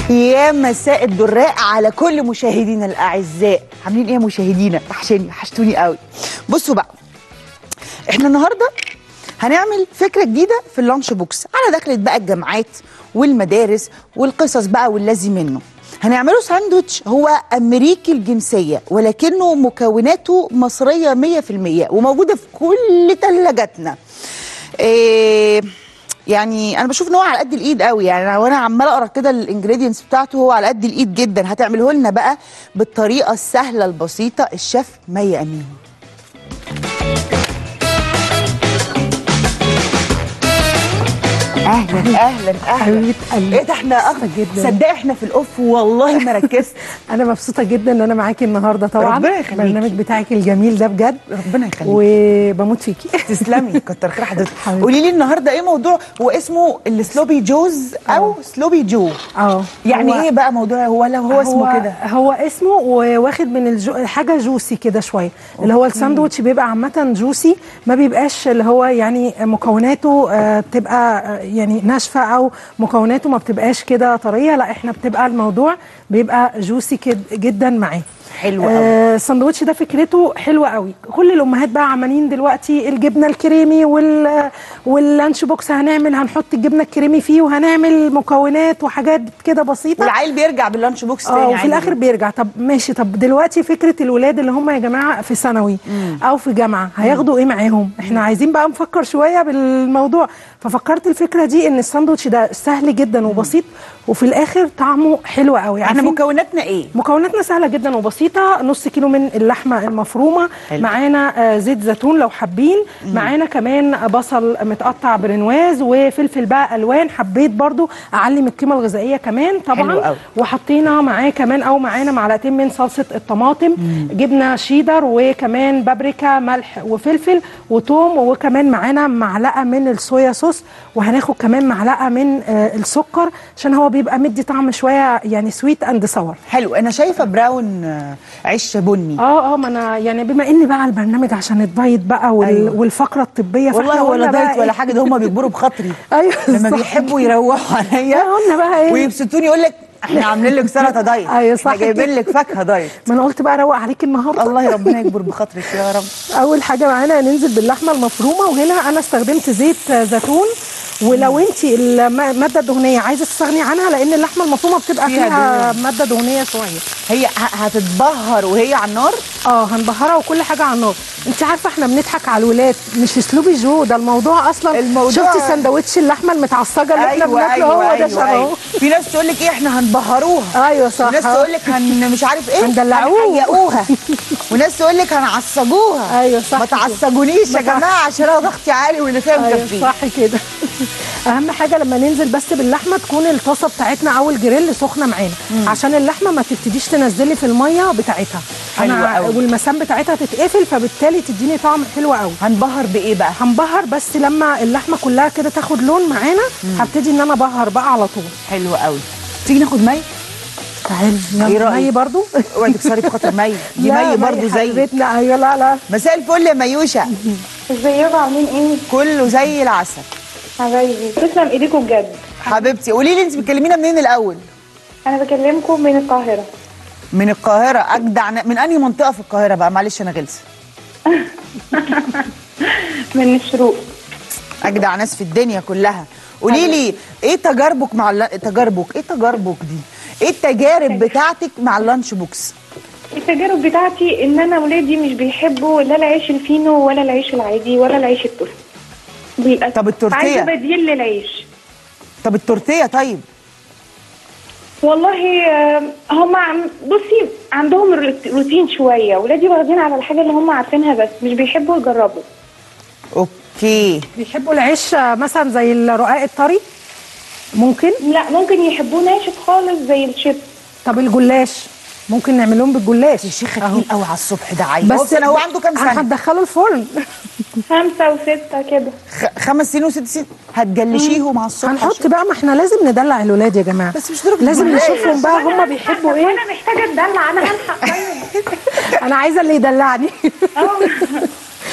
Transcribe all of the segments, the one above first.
يا مساء الدراء على كل مشاهدينا الاعزاء عاملين ايه يا مشاهدينا وحشاني وحشتوني قوي بصوا بقى احنا النهارده هنعمل فكره جديده في اللانش بوكس على دخلة بقى الجامعات والمدارس والقصص بقى والذي منه هنعمله ساندوتش هو امريكي الجنسيه ولكنه مكوناته مصريه 100% وموجوده في كل ثلاجاتنا إيه يعني انا بشوف ان هو على قد الايد قوي يعني وانا عماله اقرا كده الانجريدينتس بتاعته هو على قد الايد جدا هتعمله لنا بقى بالطريقه السهله البسيطه الشيف مي امين اهلا اهلا اهلا حبيبة قلبي. ايه ده احنا مبسوطة جدا. صدق احنا في الاوف والله ما ركزت انا مبسوطه جدا ان انا معاكي النهارده طبعا ربنا يخليكي. البرنامج بتاعك الجميل ده بجد ربنا يخليك وبموت فيكي تسلمي كتر خير حضرتك حبيبتي. قولي لي النهارده ايه موضوع هو اسمه السلوبي جوز او سلوبي جو اه يعني هو- ايه بقى موضوع هو ولا هو اسمه كده هو اسمه وواخد من الجو... حاجه جوسي كده شويه اللي هو الساندوتش بيبقى عامه جوسي ما بيبقاش اللي هو يعني مكوناته آه، بتبقى آه، يعني ناشفه او مكوناته ما بتبقاش كده طريه لا احنا بتبقى الموضوع بيبقى جوسي كد... جدا معاه حلو قوي آه، الساندوتش ده فكرته حلوه قوي كل الامهات بقى عمالين دلوقتي الجبنه الكريمي وال واللانش بوكس هنعمل هنحط الجبنه الكريمي فيه وهنعمل مكونات وحاجات كده بسيطه والعيل بيرجع باللانش بوكس تاني اه وفي عادي الاخر جدا. بيرجع طب ماشي طب دلوقتي فكره الولاد اللي هم يا جماعه في ثانوي او في جامعه هياخدوا ايه معاهم احنا عايزين بقى نفكر شويه بالموضوع ففكرت الفكره دي ان الساندوتش ده سهل جدا وبسيط وفي الاخر طعمه حلو قوي احنا عارفين مكوناتنا ايه مكوناتنا سهله جدا وبسيطه نص كيلو من اللحمه المفرومه حلو. معانا آه، زيت زيتون لو حابين معانا كمان بصل متقطع برنواز وفلفل بقى الوان حبيت برضو اعلي من القيمه الغذائيه كمان حلو طبعا قوي. وحطينا معاه كمان او معانا معلقتين من صلصه الطماطم جبنه شيدر وكمان بابريكا ملح وفلفل وتوم وكمان معانا معلقه من الصويا صوص وهناخد كمان معلقه من آه، السكر عشان هو بيبقى مدي طعم شويه يعني سويت اند ساور حلو انا شايفه براون آه، عيش بني اه اه ما انا يعني بما اني بقى على البرنامج عشان الدايت بقى وال... أيوة. أيوة. والفقره الطبيه والله فإحنا ولا قلنا بقى دايت ولا إيه؟ حاجه ده هم بيجبروا بخاطري ايوه لما صح. بيحبوا يروحوا عليا آه، قلنا بقى ايه ويبسطوني يقول لك احنا عاملين لك سلطه دايت أيوة، احنا صح جايبين كده. لك فاكهه دايت ما انا قلت بقى اروق عليك النهارده الله ربنا يكبر بخاطرك يا رب اول حاجه معانا هننزل باللحمه المفرومه وهنا انا استخدمت زيت زيتون ولو انت الماده الدهنيه عايزه تستغني عنها لان اللحمه المفرومه بتبقى فيها فيها, ماده دهنيه شويه هي ه- هتتبهر وهي على النار اه هنبهرها وكل حاجه على النار انت عارفه احنا بنضحك على الولاد مش اسلوبي جو ده الموضوع اصلا الموضوع- شفتي سندوتش اللحمه المتعصجه اللي احنا بناكله هو ده شبهه في ناس تقول لك ايه احنا هنبهروها ايوه صح وناس تقول لك هن مش عارف ايه هندلعوه. هنحيقوها وناس تقول لك هنعصجوها ايوه صح ما كده. تعصجونيش يا ما تع- جماعه عشان انا ضغطي عالي واللي فيها ايوه مكفيه صح كده اهم حاجه لما ننزل بس باللحمه تكون الطاسه بتاعتنا او الجريل سخنه معانا عشان اللحمه ما تبتديش تنزلي في الميه بتاعتها حلو أنا قوي. والمسام بتاعتها تتقفل فبالتالي تديني طعم حلو قوي هنبهر بايه بقى هنبهر بس لما اللحمه كلها كده تاخد لون معانا هبتدي ان انا ابهر بقى على طول حلو قوي تيجي ناخد مي تعالي إيه يلا رأيك؟ مي برضو اوعي تكسري بخاطر مي دي لا، مي برضو زي حبيبتنا ايوه لا لا مساء الفل يا ميوشه ازيكم عاملين ايه؟ كله زي العسل حبايبي تسلم ايديكم بجد حبيبتي قولي لي انت بتكلمينا منين الاول انا بكلمكم من القاهره من القاهره اجدع ن- من انهي منطقه في القاهره بقى معلش انا غلسه من الشروق اجدع ناس في الدنيا كلها قولي لي ايه تجاربك مع الل... تجاربك ايه تجاربك دي ايه التجارب بتاعتك مع اللانش بوكس التجارب بتاعتي ان انا ولادي مش بيحبوا لا العيش الفينو ولا العيش العادي ولا العيش التركي للأسف. طب التورتيه؟ عايزه بديل للعيش طب التورتيه طيب والله آه، هم عم- بصي عندهم الروت- روتين شويه ولادي واخدين على الحاجه اللي هم عارفينها بس مش بيحبوا يجربوا اوكي بيحبوا العيش آه، مثلا زي الرقاق الطري ممكن لا ممكن يحبوه ناشف خالص زي الشيبس طب الجلاش ممكن نعمل لهم بالجلاش يا شيخه أهو. تقيل قوي على الصبح ده عيل بس انا هو عنده كام سنه هتدخله الفرن خمسة وستة كده خ- خمس سنين وست سنين هتجلشيهم على الصبح هنحط بقى ما احنا لازم ندلع الولاد يا جماعه بس مش درجة لازم جلاش. نشوفهم بقى هم بيحبوا ايه انا محتاجه اتدلع انا هلحق طيب انا عايزه اللي يدلعني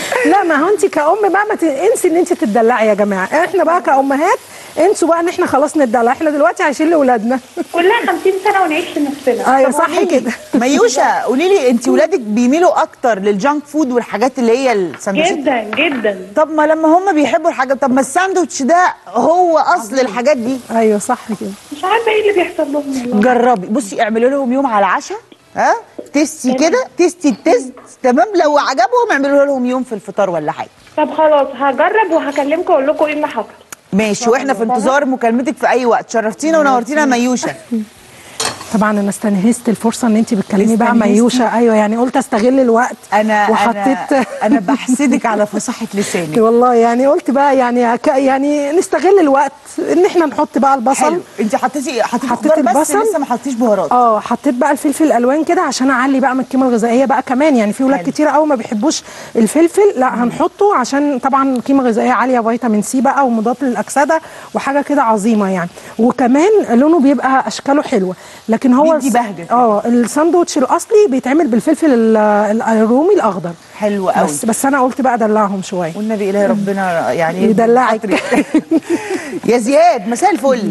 لا ما هو انت كأم بقى ما ت- انسي ان انت تدلعي يا جماعه احنا بقى كأمهات انسوا بقى ان احنا خلاص ندلع احنا دلوقتي عايشين لاولادنا كلها 50 سنه ونعيش لنفسنا ايوه طب صح قولي لي، كده ميوشه قولي لي انت ولادك بيميلوا اكتر للجانك فود والحاجات اللي هي السندوتشات جدا جدا طب ما لما هم بيحبوا الحاجه طب ما الساندوتش ده هو اصل الحاجات دي ايوه صح كده مش عارفه ايه اللي بيحصل لهم والله جربي بصي اعملوا لهم يوم على العشاء ها تستي كده تستي التست تمام لو عجبهم اعملوا لهم يوم في الفطار ولا حاجه طب خلاص هجرب وهكلمكم اقول لكم ايه اللي حصل ماشي واحنا في انتظار مكالمتك في اي وقت شرفتينا ونورتينا يا ميوشه طبعا انا استنهزت الفرصه ان انت بتكلمي بقى استنهزتي؟ ميوشه ايوه يعني قلت استغل الوقت انا وحطيت انا انا بحسدك على فصاحه لسانك والله يعني قلت بقى يعني أك- يعني نستغل الوقت ان احنا نحط بقى البصل حلو انت حطيتي حطيتي حطيت خضار بس البصل. لسه ما حطيتيش بهارات اه حطيت بقى الفلفل الالوان كده عشان اعلي بقى من القيمه الغذائيه بقى كمان يعني في ولاد حلو. كتير قوي ما بيحبوش الفلفل لا هنحطه عشان طبعا قيمه غذائيه عاليه فيتامين سي بقى ومضاد للاكسده وحاجه كده عظيمه يعني وكمان لونه بيبقى اشكاله حلوه لكن هو بيدي الس- بهجة كده. اه الساندوتش الاصلي بيتعمل بالفلفل ال- ال- الرومي الاخضر حلو قوي بس بس انا قلت بقى ادلعهم شويه والنبي الهي ربنا يعني يدلعك. خاطرك. يا زياد مساء الفل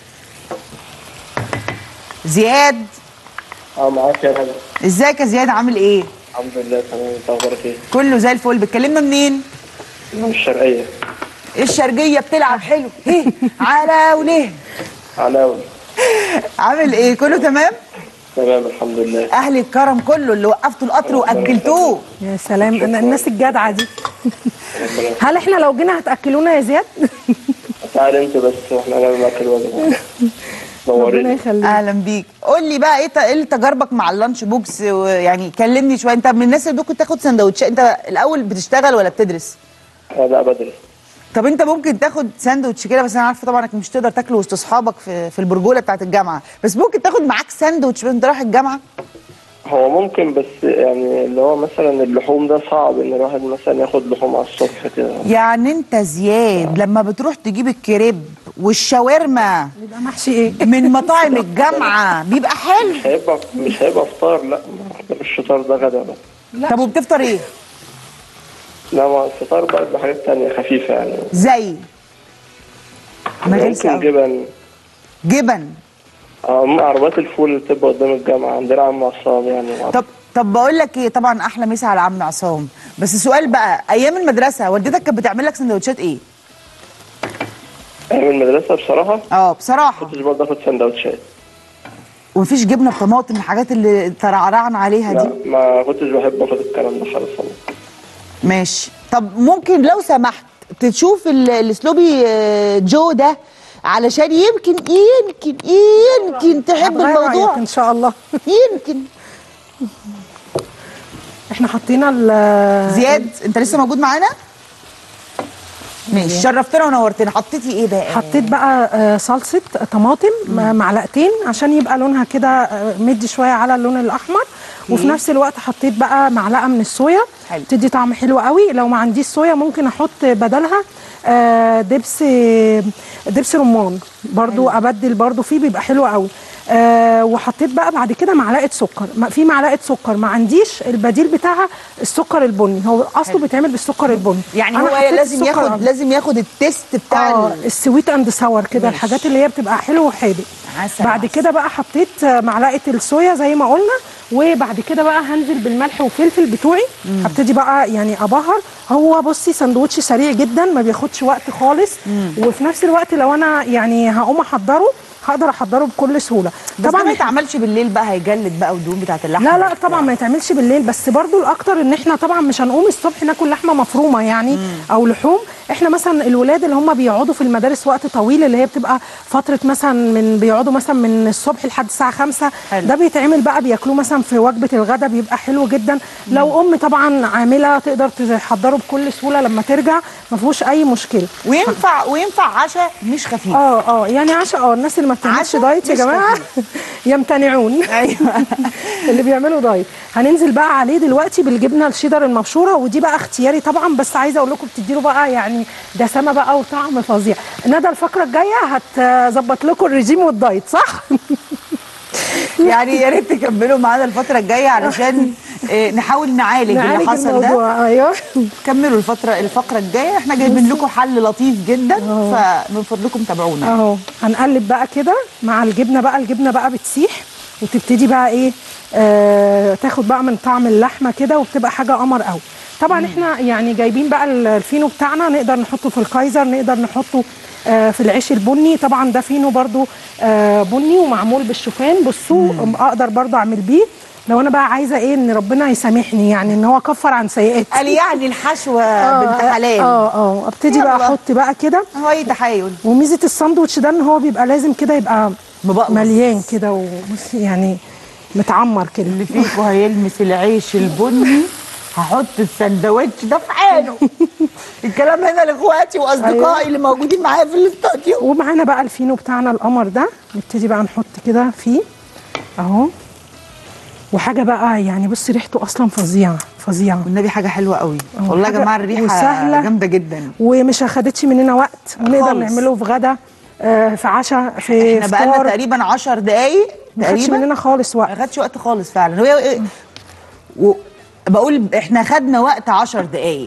زياد اه معاك يا ندى ازيك يا زياد عامل ايه الحمد لله تمام انت اخبارك ايه؟ كله زي الفل بتكلمنا منين من الشرقية الشرقيه بتلعب حلو ايه على وليه علاوي عامل ايه كله تمام تمام الحمد لله اهل الكرم كله اللي وقفتوا القطر واكلتوه يا سلام أنا الناس الجدعه دي ربنا هل احنا لو جينا هتاكلونا يا زياد تعالى انت بس واحنا هنعمل معاك الواجب ربنا نوريني يخليك اهلا بيك قول لي بقى ايه ت- ايه تجاربك مع اللانش بوكس يعني كلمني شويه انت من الناس اللي ممكن تاخد سندوتشات انت الاول بتشتغل ولا بتدرس انا لا بدرس طب انت ممكن تاخد ساندوتش كده بس انا عارفه طبعا انك مش تقدر تاكله وسط اصحابك في في البرجوله بتاعت الجامعه بس ممكن تاخد معاك ساندوتش وانت رايح الجامعه هو ممكن بس يعني اللي هو مثلا اللحوم ده صعب ان الواحد مثلا ياخد لحوم على الصبح كده يعني انت زياد لما بتروح تجيب الكريب والشاورما يبقى محشي ايه من مطاعم الجامعه بيبقى حلو مش هيبقى مش هيبقى فطار لا الفطار ده غدا بقى طب وبتفطر ايه لا ما الفطار بقى بحاجات تانية خفيفة يعني زي ما غلسة ممكن أوي. جبن جبن اه أما عربيات الفول اللي بتبقى قدام الجامعة عندنا عم عصام يعني طب طب بقول لك ايه طبعا احلى مسا على عم عصام بس سؤال بقى ايام المدرسه والدتك كانت بتعمل لك سندوتشات ايه ايام المدرسة بصراحة اه بصراحه كنتش برضه اخد سندوتشات ومفيش جبنه بطماطم الحاجات اللي ترعرعنا عليها دي لا ما كنتش بحب اخد الكلام ده خالص والله ماشي طب ممكن لو سمحت تشوف ال- السلوبي آه، جو ده علشان يمكن يمكن يمكن تحب هتغير رأيك الموضوع ان شاء الله يمكن احنا حطينا ال- زياد انت لسه موجود معانا ماشي شرفتنا ونورتنا حطيتي ايه بقى حطيت بقى آه، صلصه طماطم م- معلقتين عشان يبقى لونها كده آه، مدي شويه على اللون الاحمر وفي نفس الوقت حطيت بقى معلقه من الصويا حلو. تدي طعم حلو قوي لو ما عنديش صويا ممكن احط بدلها آه، دبس دبس رمان برضو ابدل برضو فيه بيبقى حلو قوي آه وحطيت بقى بعد كده معلقه سكر ما- في معلقه سكر ما عنديش البديل بتاعها السكر البني هو اصله بيتعمل بالسكر البني يعني أنا هو حطيت لازم السكر ياخد أبيض. لازم ياخد التيست بتاع اه ال- السويت اند ساور كده ماشي. الحاجات اللي هي بتبقى حلو وحادق عسل بعد عسل. كده بقى حطيت آه، معلقه الصويا زي ما قلنا وبعد كده بقى هنزل بالملح وفلفل بتوعي هبتدي بقى يعني ابهر هو بصي سندوتش سريع جدا ما بياخدش وقت خالص وفي نفس الوقت لو انا يعني هقوم احضره هقدر احضره بكل سهوله بس طبعا ما يتعملش بالليل بقى هيجلد بقى والدهون بتاعت اللحمه لا لا طبعا ما يتعملش بالليل بس برضو الاكتر ان احنا طبعا مش هنقوم الصبح ناكل لحمه مفرومه يعني او لحوم احنا مثلا الولاد اللي هم بيقعدوا في المدارس وقت طويل اللي هي بتبقى فتره مثلا من بيقعدوا مثلا من الصبح لحد الساعه 5 حلو. ده بيتعمل بقى بياكلوه مثلا في وجبه الغداء بيبقى حلو جدا لو ام طبعا عامله تقدر تحضره بكل سهوله لما ترجع ما فيهوش اي مشكله وينفع وينفع عشاء مش خفيف اه اه يعني عشان اه الناس اللي ما بتعملش عشان دايت يا مش جماعه يمتنعون ايوه اللي بيعملوا دايت هننزل بقى عليه دلوقتي بالجبنه الشيدر المبشوره ودي بقى اختياري طبعا بس عايزه اقول لكم بتديله بقى يعني دسامه بقى وطعم فظيع ندى الفقره الجايه هتظبط لكم الرجيم والدايت صح يعني يا ريت تكملوا معانا الفتره الجايه علشان إيه نحاول نعالج, اللي نعالج حصل ده الموضوع ايوه كملوا الفتره الفقره الجايه احنا جايبين لكم حل لطيف جدا فمن فضلكم تابعونا اهو هنقلب بقى كده مع الجبنه بقى الجبنه بقى بتسيح وتبتدي بقى ايه آه تاخد بقى من طعم اللحمه كده وبتبقى حاجه قمر قوي طبعا احنا يعني جايبين بقى الفينو بتاعنا نقدر نحطه في الكايزر نقدر نحطه آه في العيش البني طبعا ده فينو برضو آه بني ومعمول بالشوفان بصوا اقدر برضو اعمل بيه لو انا بقى عايزه ايه ان ربنا يسامحني يعني ان هو كفر عن سيئاتي قال يعني الحشوه بنت حلال اه اه ابتدي بقى يلا. احط بقى كده هو اي تحايل وميزه الساندوتش ده ان هو بيبقى لازم كده يبقى مبقبص. مليان كده وبص يعني متعمر كده اللي فيكم هيلمس العيش البني هحط السندوتش ده في حاله الكلام هنا لاخواتي واصدقائي أيوة. اللي موجودين معايا في الاستوديو ومعانا بقى الفينو بتاعنا القمر ده نبتدي بقى نحط كده فيه اهو وحاجه بقى يعني بصي ريحته اصلا فظيعه فظيعه والنبي حاجه حلوه قوي أهو والله يا حاجة جماعه الريحه وسهلة. جامده جدا ومش اخدتش مننا وقت ونقدر خالص. نعمله في غدا آه، في عشاء في احنا بقالنا فطار تقريبا 10 دقايق ما خدش تقريبا مننا خالص ما وقت خدش وقت خالص فعلا هو و... بقول احنا خدنا وقت 10 دقايق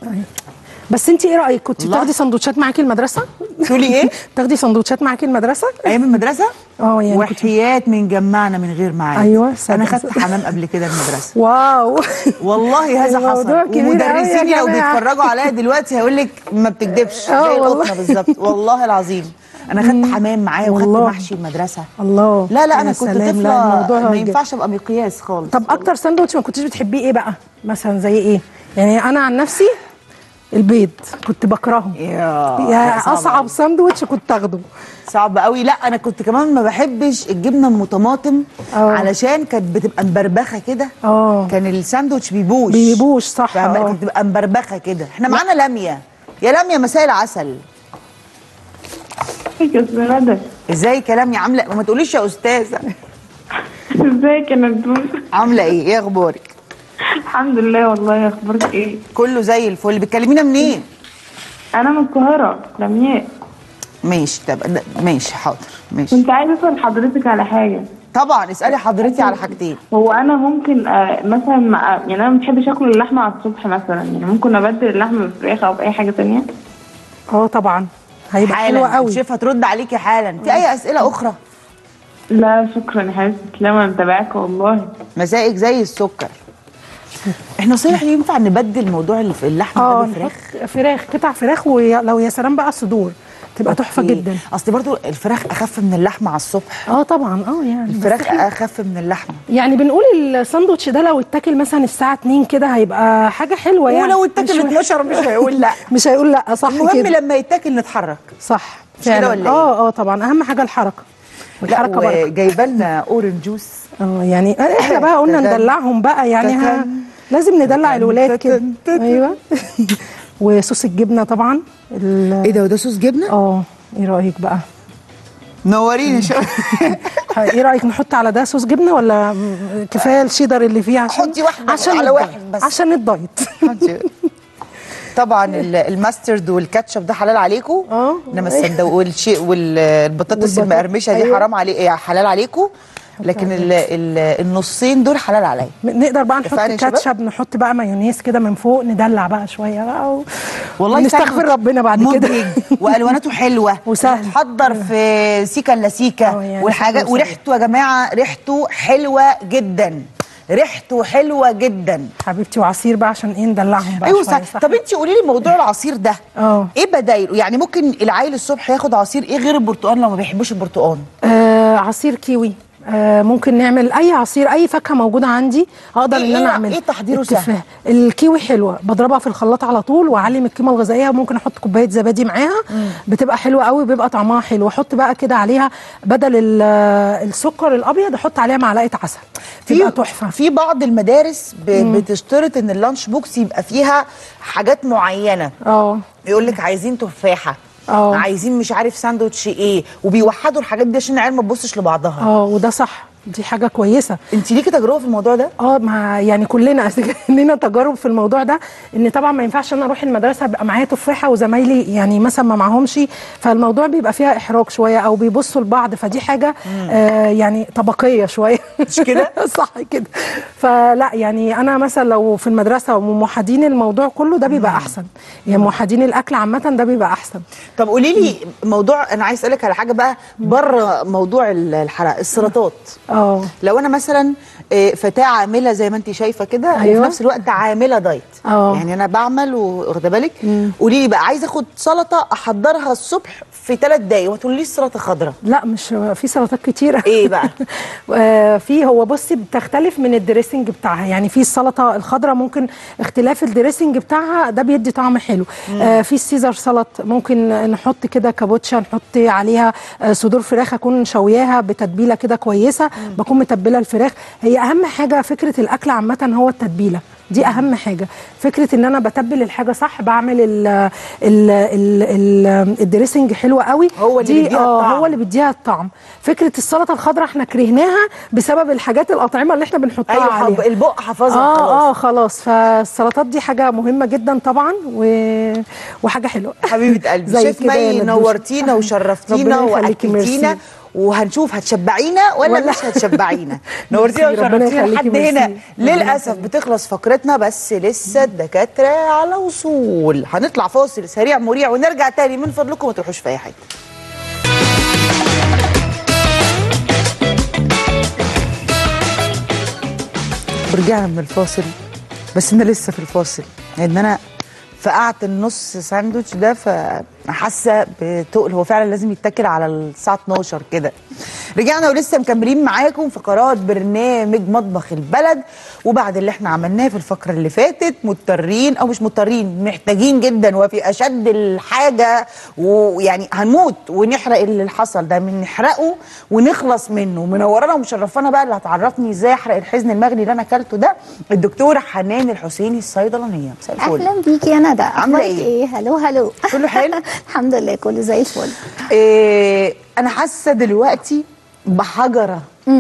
بس انت ايه رايك كنت الله. بتاخدي سندوتشات معاكي المدرسه تقولي ايه تاخدي سندوتشات معاكي المدرسه ايام المدرسه اه يعني كنت وحياة من جمعنا من غير معاد أيوة، انا صدق. خدت حمام قبل كده المدرسه واو والله هذا الموضوع حصل كبير أوي يا ومدرسيني لو جماعة. بيتفرجوا عليا دلوقتي هيقول لك ما بتكدبش آه زي والله. القطنه بالظبط والله العظيم انا خدت حمام معايا وخدت والله. محشي المدرسه الله لا لا يا انا كنت سلام، لا، طفله الموضوع ما جد. ينفعش ابقى مقياس خالص طب اكتر ساندوتش ما كنتيش بتحبيه ايه بقى مثلا زي ايه يعني انا عن نفسي البيض كنت بكرهه يا يا صعب اصعب أوي. ساندوتش كنت اخده صعب قوي لا انا كنت كمان ما بحبش الجبنه ام طماطم آه. علشان كانت بتبقى مبربخه كده اه كان الساندوتش بيبوش بيبوش صح فاهمة؟ اه كانت بتبقى مبربخه كده احنا معانا لميا يا لميا مساء العسل ازيك يا استاذ ندى ازيك يا لميا عامله وما تقوليش يا استاذه ازيك يا ندوس عامله ايه ايه اخبارك الحمد لله والله اخبارك ايه كله زي الفل بتكلمينا منين انا من القاهره لمياء ماشي طب ده- ماشي حاضر ماشي كنت عايزه اسال حضرتك على حاجه طبعا اسالي حضرتي على حاجتين هو انا ممكن آه مثلا مع يعني انا ما بحبش اكل اللحمه على الصبح مثلا يعني ممكن ابدل اللحمه بفراخ او باي حاجه تانية اه طبعا هيبقى حلو حالا قوي شوف هترد عليكي حالا في اي اسئله اخرى لا شكرا يا حبيبتي تسلمي انا متابعاك والله مسائك زي السكر احنا صحيح ينفع نبدل موضوع الف- اللحمه ده اه بفراخ نحط فراخ قطع فراخ ولو يا سلام بقى صدور تبقى تحفه أوكي. جدا اصل برضو الفراخ اخف من اللحمه على الصبح اه طبعا اه يعني بس الفراخ إحنا- اخف من اللحمه يعني بنقول الساندوتش ده لو اتاكل مثلا الساعه 2 كده هيبقى حاجه حلوه يعني ولو مش اتاكل وحش. 12 مش هيقول لا مش هيقول لا صح المهم كده لما يتاكل نتحرك صح مش كده فعلا ولا إيه؟ اه اه طبعا اهم حاجه الحركه الحركه لا بركه وجايبه لنا اورنج جوس اه يعني احنا بقى قلنا تتن. ندلعهم بقى يعني ها تتن. لازم ندلع الولاد كده تتن. تتن. ايوه وصوص الجبنه طبعا ال- ايه ده وده صوص جبنه اه ايه رايك بقى نوريني شو ايه رايك نحط على ده صوص جبنه ولا م- كفايه الشيدر اللي فيه عشان حطي واحدة عشان على الدايت. واحد بس. عشان الدايت طبعا ال- الماسترد والكاتشب ده حلال عليكم اه. انما السندو والشيء والبطاطس والبطاطس، المقرمشه دي أيوة. حرام عليه إيه، حلال عليكم لكن ال ال النصين دول حلال عليا نقدر بقى نحط اتفقنا يا شباب؟ كاتشب نحط بقى مايونيز كده من فوق ندلع بقى شويه بقى و... والله نستغفر ساندوتش ربنا بعد كده مبهج والواناته حلوه وسهل. تحضر في سيكا لا اه سيكا يعني والحاجات سهل وريحته يا جماعه ريحته حلوه جدا ريحته حلوه جدا حبيبتي وعصير بقى عشان ايه ندلعهم بقى ايوه شوية، صح طب انت قولي لي موضوع العصير ده اه. ايه بدايله يعني ممكن العيل الصبح ياخد عصير ايه غير البرتقال لو ما بيحبوش البرتقال آه عصير كيوي آه ممكن نعمل اي عصير اي فاكهه موجوده عندي اقدر إيه- ان انا إيه- اعمل إيه تحضيره التفاح. سهل؟ الكيوي حلوه بضربها في الخلاط على طول واعلم القيمه الغذائيه وممكن احط كوبايه زبادي معاها بتبقى حلوه قوي بيبقى طعمها حلو احط بقى كده عليها بدل ال- السكر الابيض احط عليها معلقه عسل تبقى تحفه في بعض المدارس ب... بتشترط ان اللانش بوكس يبقى فيها حاجات معينه اه يقول لك عايزين تفاحه اه. عايزين مش عارف ساندوتش ايه وبيوحدوا الحاجات دي عشان العيال ما تبصش لبعضها اه وده صح دي حاجه كويسه انت ليكي تجربه في الموضوع ده اه ما يعني كلنا لنا تجارب في الموضوع ده ان طبعا ما ينفعش انا اروح المدرسه ابقى معايا تفاحه وزمايلي يعني مثلا ما معهمش فالموضوع بيبقى فيها احراج شويه او بيبصوا لبعض فدي حاجه آه يعني طبقيه شويه مش كده؟ صح كده فلا يعني انا مثلا لو في المدرسه وموحدين الموضوع كله ده بيبقى احسن يعني موحدين الاكل عامه ده بيبقى احسن طب قولي لي موضوع انا عايز اسالك على حاجه بقى بره موضوع الحرق السلطات اه لو انا مثلا آه، فتاه عامله زي ما انت شايفه كده أيوة. أيوة. وفي نفس الوقت عامله دايت اه. يعني انا بعمل واخده بالك قولي لي بقى عايزه اخد سلطه احضرها الصبح في ثلاث دقايق وما تقوليش سلطه خضراء لا مش في سلطات كتيره ايه بقى آه، في هو بصي بتختلف من الدريسنج بتاعها يعني في السلطه الخضراء ممكن اختلاف الدريسنج بتاعها ده بيدي طعم حلو آه في السيزر سلط ممكن نحط كده كابوتشا نحط عليها آه صدور فراخ اكون شوياها بتتبيله كده كويسه بكون متبله الفراخ هي اهم حاجه فكره الاكل عامه هو التتبيله دي اهم حاجه فكره ان انا بتبل الحاجه صح بعمل ال ال ال ال الدريسنج حلو قوي هو اللي دي بيديها اه الطعم. هو اللي بيديها الطعم فكره السلطه الخضراء احنا كرهناها بسبب الحاجات الاطعمه اللي احنا بنحطها ايوه حب عليها البق حفظها اه خلاص اه خلاص فالسلطات دي حاجه مهمه جدا طبعا و... وحاجه حلوه حبيبه قلبي زي شيف كده يا مي ندوشة. نورتينا وشرفتينا ربنا يخليكي، واكلتينا ميرسي. وهنشوف هتشبعينا ولا, ولا- مش هتشبعينا نورتينا ميرسي، ربنا وشرفتينا يخليكي، لحد هنا ميرسي. ربنا للاسف يخليكي. بتخلص فقرتنا بس لسه الدكاتره على وصول هنطلع فاصل سريع مريع ونرجع تاني من فضلكم ما تروحوش في اي حته ورجعنا من الفاصل بس انا لسه في الفاصل لان انا فقعت النص ساندوتش ده فحاسه بتقل هو فعلا لازم يتاكل على الساعه 12 كده رجعنا ولسه مكملين معاكم فقرات برنامج مطبخ البلد وبعد اللي احنا عملناه في الفقره اللي فاتت مضطرين او مش مضطرين محتاجين جدا وفي اشد الحاجه ويعني هنموت ونحرق اللي حصل ده من نحرقه ونخلص منه منورانا ومشرفانا بقى اللي هتعرفني ازاي احرق الحزن المغلي اللي انا اكلته ده الدكتوره حنان الحسيني الصيدلانيه مساء الفل اهلا بيكي يا ندى عاملة أخبارك إيه؟ ايه هلو هلو كله حلو؟ الحمد لله كله زي الفل إيه انا حاسه دلوقتي بحجره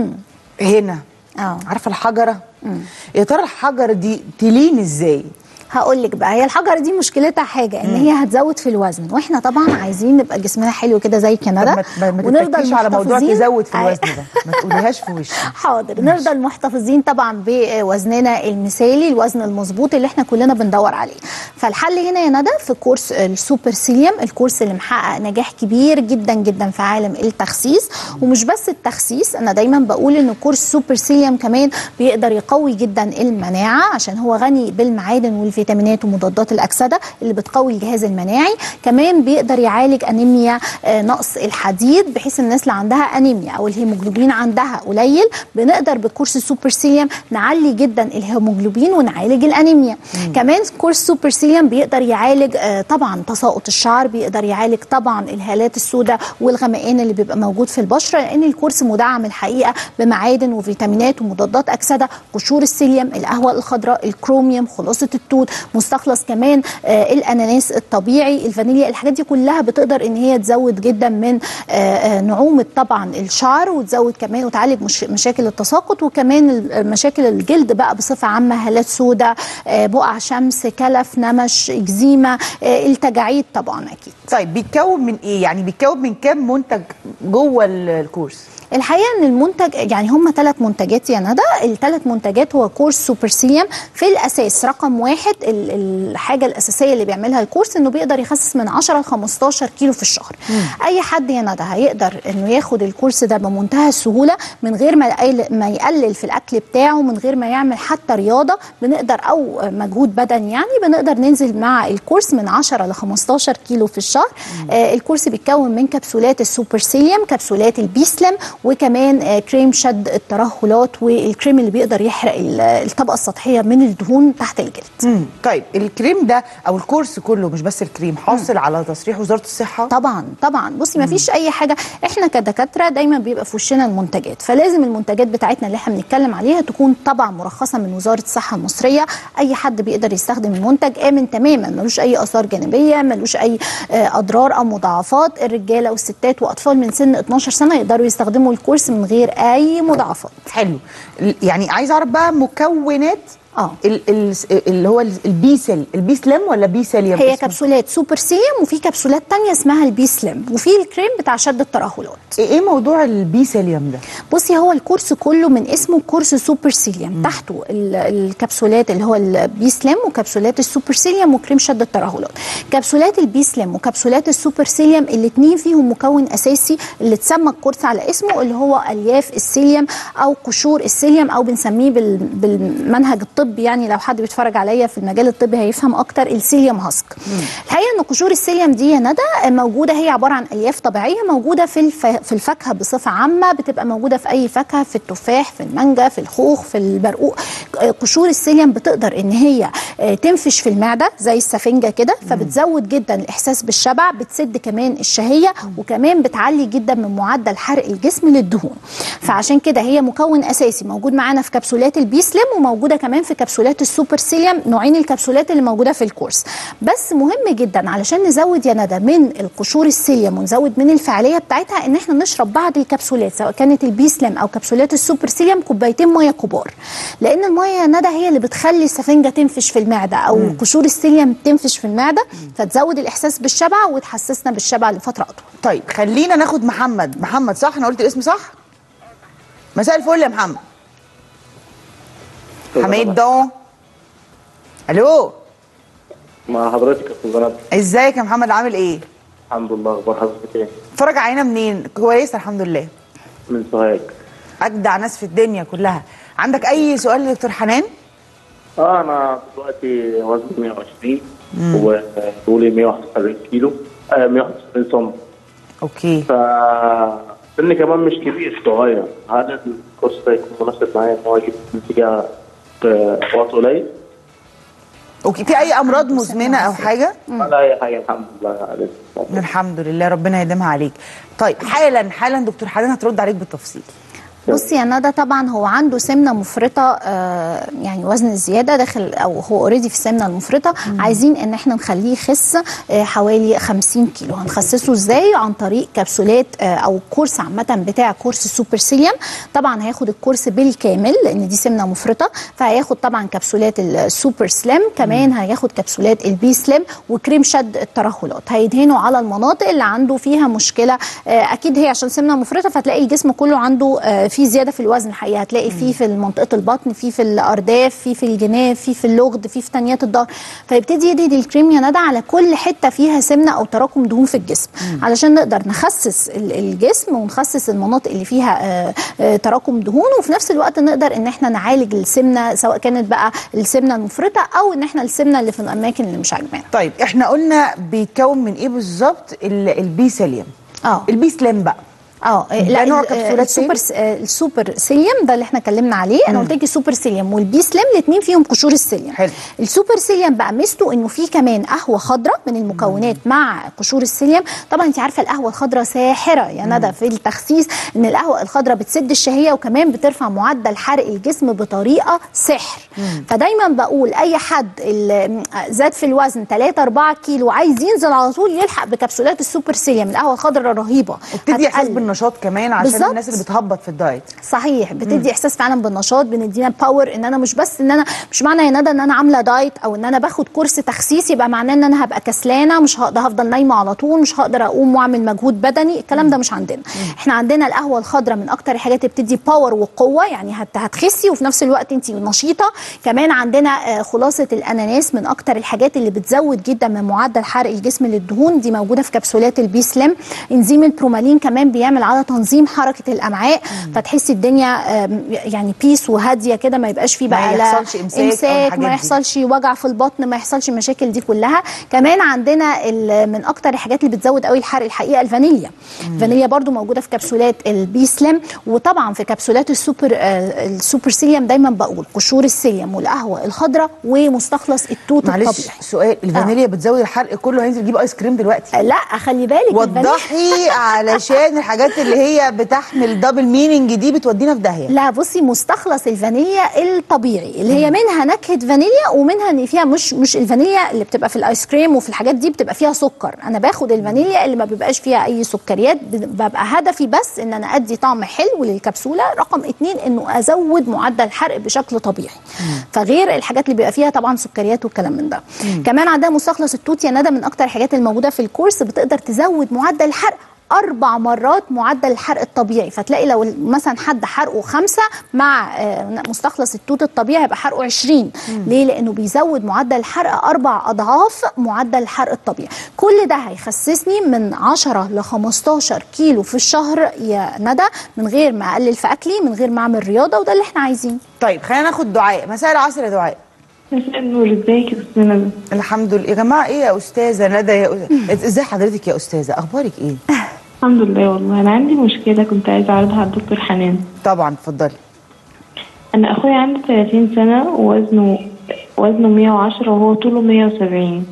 هنا اه عارفه الحجره يا ترى الحجره دي تلين ازاي هقول لك بقى هي الحجره دي مشكلتها حاجه ان هي هتزود في الوزن واحنا طبعا عايزين نبقى جسمنا حلو كده زي طب كندا ما ما- ما تتكيش على موضوع محتفظين- تزود في أي- الوزن ده ما تقوليهاش في وشي حاضر نفضل محتفظين طبعا بوزننا المثالي الوزن المظبوط اللي احنا كلنا بندور عليه فالحل هنا يا ندى في كورس السوبر سيليوم الكورس اللي محقق نجاح كبير جدا جدا في عالم التخسيس ومش بس التخسيس انا دايما بقول ان كورس سوبر سيليوم كمان بيقدر يقوي جدا المناعه عشان هو غني بالمعادن والفيتامينات ومضادات الاكسده اللي بتقوي الجهاز المناعي كمان بيقدر يعالج انيميا آه، نقص الحديد بحيث الناس اللي عندها انيميا او الهيموجلوبين عندها قليل بنقدر بكورس السوبر سيليوم نعلي جدا الهيموجلوبين ونعالج الانيميا كمان كورس سوبر سيليوم بيقدر يعالج آه، طبعا تساقط الشعر بيقدر يعالج طبعا الهالات السوداء والغمقان اللي بيبقى موجود في البشره لان الكورس مدعم الحقيقه بمعادن وفيتامينات ومضادات اكسده قشور السيليوم القهوه الخضراء الكروميوم خلاصه التوت مستخلص كمان آه، الاناناس الطبيعي الفانيليا الحاجات دي كلها بتقدر ان هي تزود جدا من آه، آه، نعومه طبعا الشعر وتزود كمان وتعالج مش مشاكل التساقط وكمان ال- مشاكل الجلد بقى بصفه عامه هالات سوداء آه، بقع شمس كلف نمش اكزيما آه، التجاعيد طبعا اكيد طيب بيتكون من ايه يعني بيتكون من كام منتج جوه ال- الكورس الحقيقه ان المنتج يعني هم ثلاث منتجات يا ندى الثلاث منتجات هو كورس سوبر سيليوم في الاساس رقم واحد ال- الحاجه الاساسيه اللي بيعملها الكورس انه بيقدر يخسس من 10 ل 15 كيلو في الشهر اي حد يا ندى هيقدر انه ياخد الكورس ده بمنتهى السهوله من غير ما يقل- ما يقلل في الاكل بتاعه من غير ما يعمل حتى رياضه بنقدر او مجهود بدني يعني بنقدر ننزل مع الكورس من 10 ل 15 كيلو في الشهر آه الكورس بيتكون من كبسولات السوبر سيليوم كبسولات البيسلم وكمان آه كريم شد الترهلات والكريم اللي بيقدر يحرق ال- الطبقه السطحيه من الدهون تحت الجلد مم. مم. طيب الكريم ده او الكورس كله مش بس الكريم حاصل على تصريح وزاره الصحه طبعا طبعا بصي ما فيش اي حاجه احنا كدكاتره دايما بيبقى في وشنا المنتجات فلازم المنتجات بتاعتنا اللي احنا بنتكلم عليها تكون طبعا مرخصه من وزاره الصحه المصريه اي حد بيقدر يستخدم المنتج امن تماما ملوش اي اثار جانبيه ملوش اي آه، اضرار او مضاعفات الرجاله والستات واطفال من سن 12 سنه يقدروا يستخدموا الكورس من غير اي مضاعفات حلو ال- يعني عايز اعرف بقى مكونات اه ال- ال- اللي هو ال- البي سيل البي سليم ولا بي سيليوم هي اسمه؟ كبسولات سوبر سيليوم وفي كبسولات تانية اسمها البي سليم وفي الكريم بتاع شد الترهلات ايه إيه موضوع البي سيليوم ده بصي هو الكورس كله من اسمه كورس سوبر سيليوم تحته ال- الكبسولات اللي هو البي سليم وكبسولات السوبر سيليوم وكريم شد الترهلات كبسولات البي سليم وكبسولات السوبر سيليوم الاثنين فيهم مكون اساسي اللي اتسمى الكورس على اسمه اللي هو الياف السيليوم او قشور السيليوم او بنسميه بال- بالمنهج الطبي يعني لو حد بيتفرج عليا في المجال الطبي هيفهم اكتر السيليوم هاسك الحقيقه ان قشور السيليوم دي يا ندى موجوده هي عباره عن الياف طبيعيه موجوده في الف... في الفاكهه بصفه عامه بتبقى موجوده في اي فاكهه في التفاح في المانجا في الخوخ في البرقوق آه، قشور السيليوم بتقدر ان هي آه، تنفش في المعده زي السفنجه كده فبتزود جدا الاحساس بالشبع بتسد كمان الشهيه وكمان بتعلي جدا من معدل حرق الجسم للدهون فعشان كده هي مكون اساسي موجود معانا في كبسولات البي سليم وموجوده كمان في كبسولات السوبر سيليوم نوعين الكبسولات اللي موجوده في الكورس بس مهم جدا علشان نزود يا ندى من القشور السيليوم ونزود من الفعاليه بتاعتها ان احنا نشرب بعض الكبسولات سواء كانت البي سليم او كبسولات السوبر سيليوم كوبايتين ميه كبار لان الميه يا ندى هي اللي بتخلي السفنجه تنفش في المعده او قشور السيليوم تنفش في المعده فتزود الاحساس بالشبع وتحسسنا بالشبع لفتره اطول طيب خلينا ناخد محمد محمد صح انا قلت الاسم صح مساء الفل يا محمد حميد دون الو مع حضرتك يا استاذ زناد ازيك يا محمد عامل ايه الحمد لله اخبار حضرتك ايه اتفرج علينا منين كويس الحمد لله من سوهاج اجدع ناس في الدنيا كلها عندك اي سؤال لدكتور حنان اه انا دلوقتي وزني 120 وطولي 171 كيلو آه 171 سم اوكي ف سني كمان مش كبير صغير هل الكورس ده يكون مناسب معايا ان هو يجيب نتيجه في وقت قليل؟ اوكي في اي امراض مزمنه او حاجه ولا اي حاجه الحمد لله عليك الحمد لله ربنا يديمها عليك طيب حالا حالا دكتور حنان هترد عليك بالتفصيل بصي يا ندى طبعا هو عنده سمنه مفرطه آه يعني وزن زياده داخل او هو اوريدي في السمنه المفرطه عايزين ان احنا نخليه يخس آه حوالي 50 كيلو هنخسسه ازاي عن طريق كبسولات آه او كورس عامه بتاع كورس السوبر سيليوم طبعا هياخد الكورس بالكامل لان دي سمنه مفرطه فهياخد طبعا كبسولات السوبر سليم كمان هياخد كبسولات البي سليم وكريم شد الترهلات هيدهنوا على المناطق اللي عنده فيها مشكله آه اكيد هي عشان سمنه مفرطه فتلاقي الجسم كله عنده آه في زياده في الوزن الحقيقه هتلاقي فيه في منطقه البطن في في الارداف في في الجناب في في اللغد في في تنيات الظهر فيبتدي يدهن الكريم يا ندى على كل حته فيها سمنه او تراكم دهون في الجسم علشان نقدر نخسس ال- الجسم ونخسس المناطق اللي فيها آه، آه، تراكم دهون وفي نفس الوقت نقدر ان احنا نعالج السمنه سواء كانت بقى السمنه المفرطه او ان احنا السمنه اللي في الاماكن اللي مش عاجبانا طيب احنا قلنا بيتكون من ايه بالظبط ال- البي سيليوم اه البي سليم بقى اه ده لا نوع ال- كبسولات السوبر س- آه، السوبر سيليوم ده اللي احنا اتكلمنا عليه انا قلت لك السوبر سيليوم والبي سليم الاثنين فيهم قشور السيليوم حلو. السوبر سيليوم بقى ميزته انه فيه كمان قهوه خضراء من المكونات مع قشور السيليوم طبعا انت عارفه القهوه الخضراء ساحره يا ندى في التخسيس ان القهوه الخضراء بتسد الشهيه وكمان بترفع معدل حرق الجسم بطريقه سحر فدايما بقول اي حد اللي زاد في الوزن 3 4 كيلو عايز ينزل على طول يلحق بكبسولات السوبر سيليوم القهوه الخضراء رهيبه وبتدي احساس هتقلل. بالنشاط كمان عشان بالظبط. الناس اللي بتهبط في الدايت صحيح بتدي احساس فعلا بالنشاط بندينا باور ان انا مش بس ان انا مش معنى يا ندى ان انا عامله دايت او ان انا باخد كورس تخسيس يبقى معناه ان انا هبقى كسلانه مش هقدر هفضل نايمه على طول مش هقدر اقوم واعمل مجهود بدني الكلام ده مش عندنا احنا عندنا القهوه الخضراء من اكتر الحاجات اللي بتدي باور وقوه يعني هت- هتخسي وفي نفس الوقت انت نشيطه كمان عندنا آه، خلاصه الاناناس من اكتر الحاجات اللي بتزود جدا من معدل حرق الجسم للدهون دي موجوده في كبسولات البي سليم انزيم البرومالين كمان بيعمل بيعمل على تنظيم حركه الامعاء فتحسي الدنيا آم، يعني بيس وهاديه كده ما يبقاش فيه ما بقى لا يحصلش إمساك أو امساك الحاجات ما دي. يحصلش وجع في البطن ما يحصلش المشاكل دي كلها كمان عندنا ال- من اكتر الحاجات اللي بتزود قوي الحرق الحقيقه الفانيليا الفانيليا برضو موجوده في كبسولات البي سليم وطبعا في كبسولات السوبر آه، السوبر سيليوم دايما بقول قشور السيليوم والقهوه الخضراء ومستخلص التوت معلش الطبيعي سؤال الفانيليا بتزود الحرق كله هينزل يجيب ايس كريم دلوقتي لا خلي بالك الفانيليا- وضحي علشان الحاجات اللي هي بتحمل دبل مينينج دي بتودينا في داهيه لا بصي مستخلص الفانيليا الطبيعي اللي هي منها نكهه فانيليا ومنها ان فيها مش مش الفانيليا اللي بتبقى في الايس كريم وفي الحاجات دي بتبقى فيها سكر انا باخد الفانيليا اللي ما بيبقاش فيها اي سكريات ببقى هدفي بس ان انا ادي طعم حلو للكبسوله رقم اتنين انه ازود معدل الحرق بشكل طبيعي فغير الحاجات اللي بيبقى فيها طبعا سكريات والكلام من ده كمان عندها مستخلص التوت يا ندى من اكتر الحاجات الموجوده في الكورس بتقدر تزود معدل الحرق اربع مرات معدل الحرق الطبيعي فتلاقي لو مثلا حد حرقه خمسة مع آه، مستخلص التوت الطبيعي هيبقى حرقه 20 ليه لانه بيزود معدل الحرق اربع اضعاف معدل الحرق الطبيعي كل ده هيخسسني من 10 ل 15 كيلو في الشهر يا ندى من غير ما اقلل في اكلي من غير ما اعمل رياضه وده اللي احنا عايزينه طيب خلينا ناخد دعاء مساء العصر يا دعاء مساء النور ازيك يا استاذ ندى الحمد لله يا جماعه ايه يا استاذه ندى يا أستاذة. ازاي حضرتك يا استاذه اخبارك ايه الحمد لله والله انا عندي مشكله كنت عايزه اعرضها على الدكتور حنان طبعا اتفضلي انا اخويا عنده 30 سنه ووزنه وزنه 110 وهو طوله 170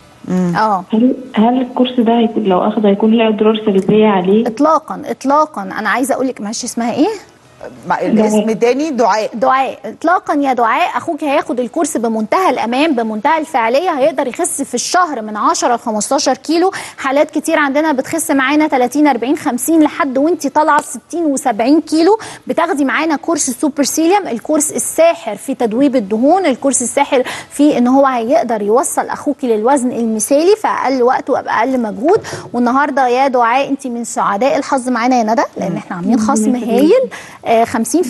اه هل هل الكورس ده هيكون لو اخده هيكون له اضرار سلبيه عليه اطلاقا اطلاقا انا عايزه اقول لك معلش اسمها ايه مع الاسم تاني دعاء دعاء اطلاقا يا دعاء اخوك هياخد الكورس بمنتهى الامان بمنتهى الفعاليه هيقدر يخس في الشهر من 10 ل 15 كيلو حالات كتير عندنا بتخس معانا 30 40 50 لحد وانت طالعه 60 و70 كيلو بتاخدي معانا كورس سوبر سيليوم الكورس الساحر في تدويب الدهون الكورس الساحر في ان هو هيقدر يوصل اخوكي للوزن المثالي في اقل وقت وباقل مجهود والنهارده يا دعاء انت من سعداء الحظ معانا يا ندى لان احنا عاملين خصم هايل آه، 50%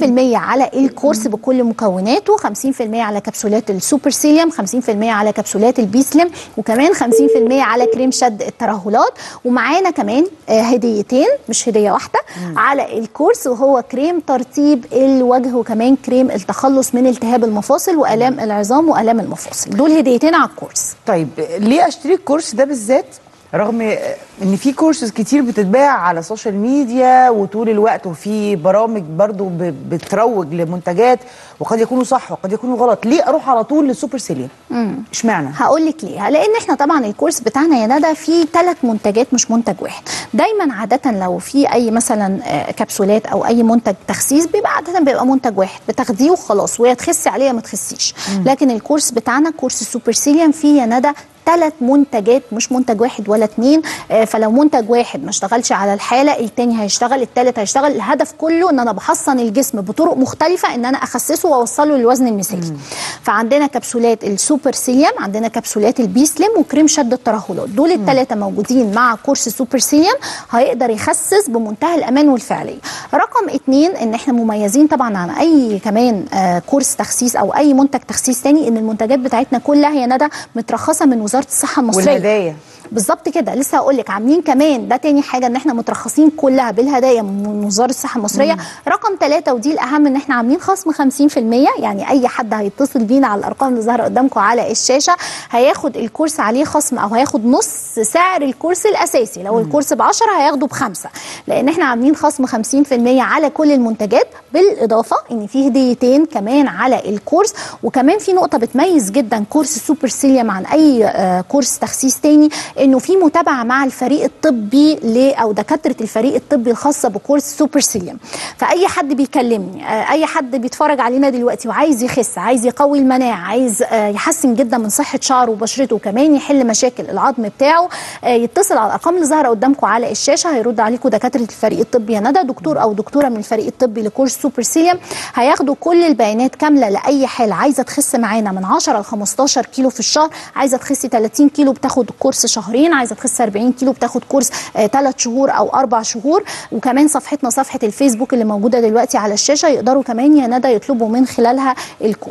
على الكورس بكل مكوناته 50% على كبسولات السوبر سيليوم 50% على كبسولات البيسلم وكمان 50% على كريم شد الترهلات ومعانا كمان آه، هديتين مش هديه واحده على الكورس وهو كريم ترطيب الوجه وكمان كريم التخلص من التهاب المفاصل والام العظام والام المفاصل دول هديتين على الكورس طيب ليه اشتري الكورس ده بالذات رغم ان في كورسز كتير بتتباع على السوشيال ميديا وطول الوقت وفي برامج برضو ب- بتروج لمنتجات وقد يكونوا صح وقد يكونوا غلط ليه اروح على طول للسوبر سيليوم اشمعنى هقول لك ليه لان احنا طبعا الكورس بتاعنا يا ندى فيه ثلاث منتجات مش منتج واحد دايما عاده لو في اي مثلا آه، كبسولات او اي منتج تخسيس بيبقى عاده بيبقى منتج واحد بتاخديه وخلاص ويا تخسي عليه يا ما تخسيش لكن الكورس بتاعنا كورس سوبر سيليوم فيه يا ندى ثلاث منتجات مش منتج واحد ولا اتنين آه، فلو منتج واحد ما اشتغلش على الحاله التاني هيشتغل التالت هيشتغل الهدف كله ان انا بحصن الجسم بطرق مختلفه ان انا اخسسه واوصله للوزن المثالي فعندنا كبسولات السوبر سيليوم عندنا كبسولات البي سليم وكريم شد الترهلات دول الثلاثه موجودين مع كورس سوبر سيليوم هيقدر يخسس بمنتهى الامان والفعاليه رقم اتنين ان احنا مميزين طبعا عن اي كمان آه كورس تخسيس او اي منتج تخسيس تاني ان المنتجات بتاعتنا كلها يا ندى مترخصه من وزاره الصحه المصريه والهدايا بالظبط كده لسه هقول لك عاملين كمان ده تاني حاجه ان احنا مترخصين كلها بالهدايا من وزاره الصحه المصريه رقم ثلاثة ودي الاهم ان احنا عاملين خصم 50% يعني اي حد هيتصل بينا على الارقام اللي ظاهره قدامكم على الشاشه هياخد الكورس عليه خصم او هياخد نص سعر الكورس الاساسي لو الكورس ب 10 هياخده بخمسه لان احنا عاملين خصم 50% على كل المنتجات بالاضافه ان في هديتين كمان على الكورس وكمان في نقطه بتميز جدا كورس سوبر سيليوم عن اي آه، كورس تخسيس تاني انه في متابعه مع الفريق الطبي ل او دكاتره الفريق الطبي الخاصه بكورس سوبر سيليوم فاي حد بيكلمني آه، اي حد بيتفرج علينا دلوقتي وعايز يخس عايز يقوي المناعه عايز آه، يحسن جدا من صحه شعره وبشرته وكمان يحل مشاكل العظم بتاعه آه، يتصل على الارقام اللي ظاهره قدامكم على الشاشه هيرد عليكم دكاتره الفريق الطبي يا ندى دكتور او دكتوره من الفريق الطبي لكورس سوبر سيليوم هياخدوا كل البيانات كامله لاي حاله عايزه تخس معانا من 10 ل 15 كيلو في الشهر عايزه تخسي 30 كيلو بتاخد كورس شهرين عايزه تخس 40 كيلو بتاخد كورس 3 شهور او 4 شهور وكمان صفحتنا صفحه الفيسبوك اللي موجوده دلوقتي على الشاشه يقدروا كمان يا ندى يطلبوا من خلالها الكورس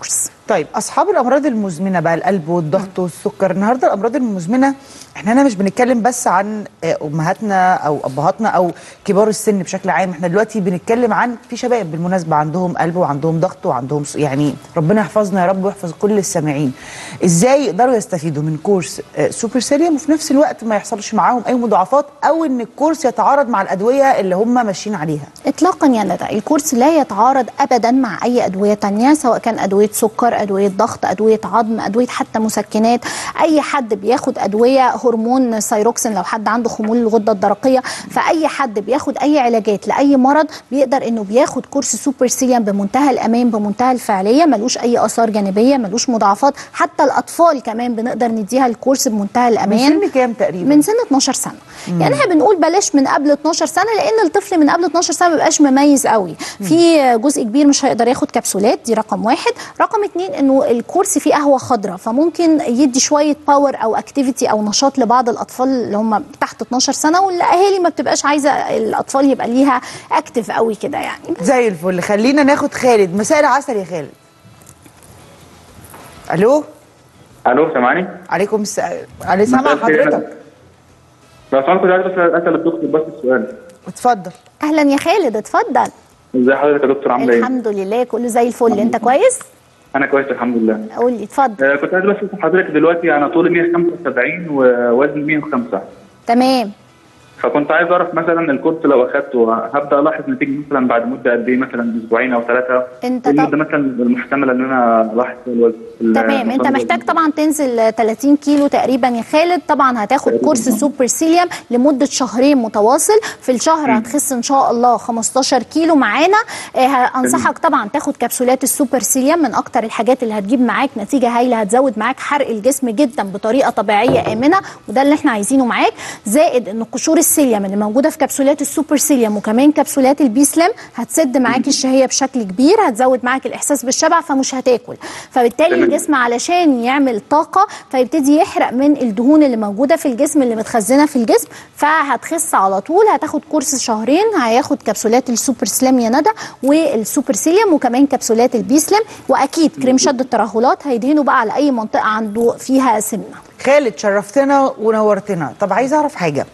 طيب اصحاب الامراض المزمنه بقى القلب والضغط والسكر النهارده الامراض المزمنه احنا هنا مش بنتكلم بس عن آه، امهاتنا او ابهاتنا او كبار السن بشكل عام احنا دلوقتي بنتكلم عن في شباب بالمناسبه عندهم قلب وعندهم ضغط وعندهم س- يعني ربنا يحفظنا يا رب ويحفظ كل السامعين ازاي يقدروا يستفيدوا من كورس آه، سوبر سيريوم وفي نفس الوقت ما يحصلش معاهم اي مضاعفات او ان الكورس يتعارض مع الادويه اللي هم ماشيين عليها اطلاقا يا ندى الكورس لا يتعارض ابدا مع اي ادويه تانية سواء كان ادويه سكر ادويه ضغط ادويه عظم ادويه حتى مسكنات اي حد بياخد ادويه هرمون سايروكسين لو حد عنده خمول الغده الدرقيه فاي حد بياخد اي علاجات لاي مرض بيقدر انه بياخد كورس سوبر سيليم بمنتهى الامان بمنتهى الفعاليه ملوش اي اثار جانبيه ملوش مضاعفات حتى الاطفال كمان بنقدر نديها الكورس بمنتهى من الامان سن كام تقريبا من سن 12 سنه يعني احنا بنقول بلاش من قبل 12 سنه لان الطفل من قبل 12 سنه ما بيبقاش مميز قوي في جزء كبير مش هيقدر ياخد كبسولات دي رقم واحد رقم اتنين انه الكورس فيه قهوه خضراء فممكن يدي شويه باور او اكتيفيتي او نشاط لبعض الاطفال اللي هم تحت 12 سنه والاهالي ما بتبقاش عايزه الاطفال يبقى ليها اكتف قوي كده يعني زي الفل خلينا ناخد خالد مساء العسل يا خالد الو الو سامعني؟ عليكم السلام علي سامع مساء الخير. حضرتك لو سمحت كنت عايز بس اسال الدكتور بس السؤال اتفضل اهلا يا خالد اتفضل ازي حضرتك يا دكتور عامله ايه؟ الحمد لله كله زي الفل انت كويس انا كويس الحمد لله قول لي اتفضل آه كنت عايز بس اسال حضرتك دلوقتي انا طولي 175 ووزني 105 تمام فكنت عايز اعرف مثلا الكورس لو اخدته هبدا الاحظ نتيجه مثلا بعد مده قد ايه مثلا اسبوعين او ثلاثه انت إيه طب- المده مثلا المحتمله ان انا الاحظ فيها الوزن تمام انت محتاج طبعا تنزل 30 كيلو تقريبا يا خالد طبعا هتاخد تقريباً. كورس سوبر سيليوم لمده شهرين متواصل في الشهر هتخس ان شاء الله 15 كيلو معانا اه انصحك طبعا تاخد كبسولات السوبر سيليوم من اكتر الحاجات اللي هتجيب معاك نتيجه هايله هتزود معاك حرق الجسم جدا بطريقه طبيعيه امنه وده اللي احنا عايزينه معاك زائد ان قشور السيليوم اللي موجوده في كبسولات السوبر سيليوم وكمان كبسولات البي سليم هتسد معاك الشهيه بشكل كبير هتزود معاك الاحساس بالشبع فمش هتاكل فبالتالي تمام. الجسم علشان يعمل طاقه فيبتدي يحرق من الدهون اللي موجوده في الجسم اللي متخزنه في الجسم فهتخس على طول هتاخد كورس شهرين هياخد كبسولات السوبر سليم يا ندى والسوبر سيليوم وكمان كبسولات البي سليم واكيد كريم شد الترهلات هيدهنوا بقى على اي منطقه عنده فيها سمنه خالد شرفتنا ونورتنا طب عايز اعرف حاجه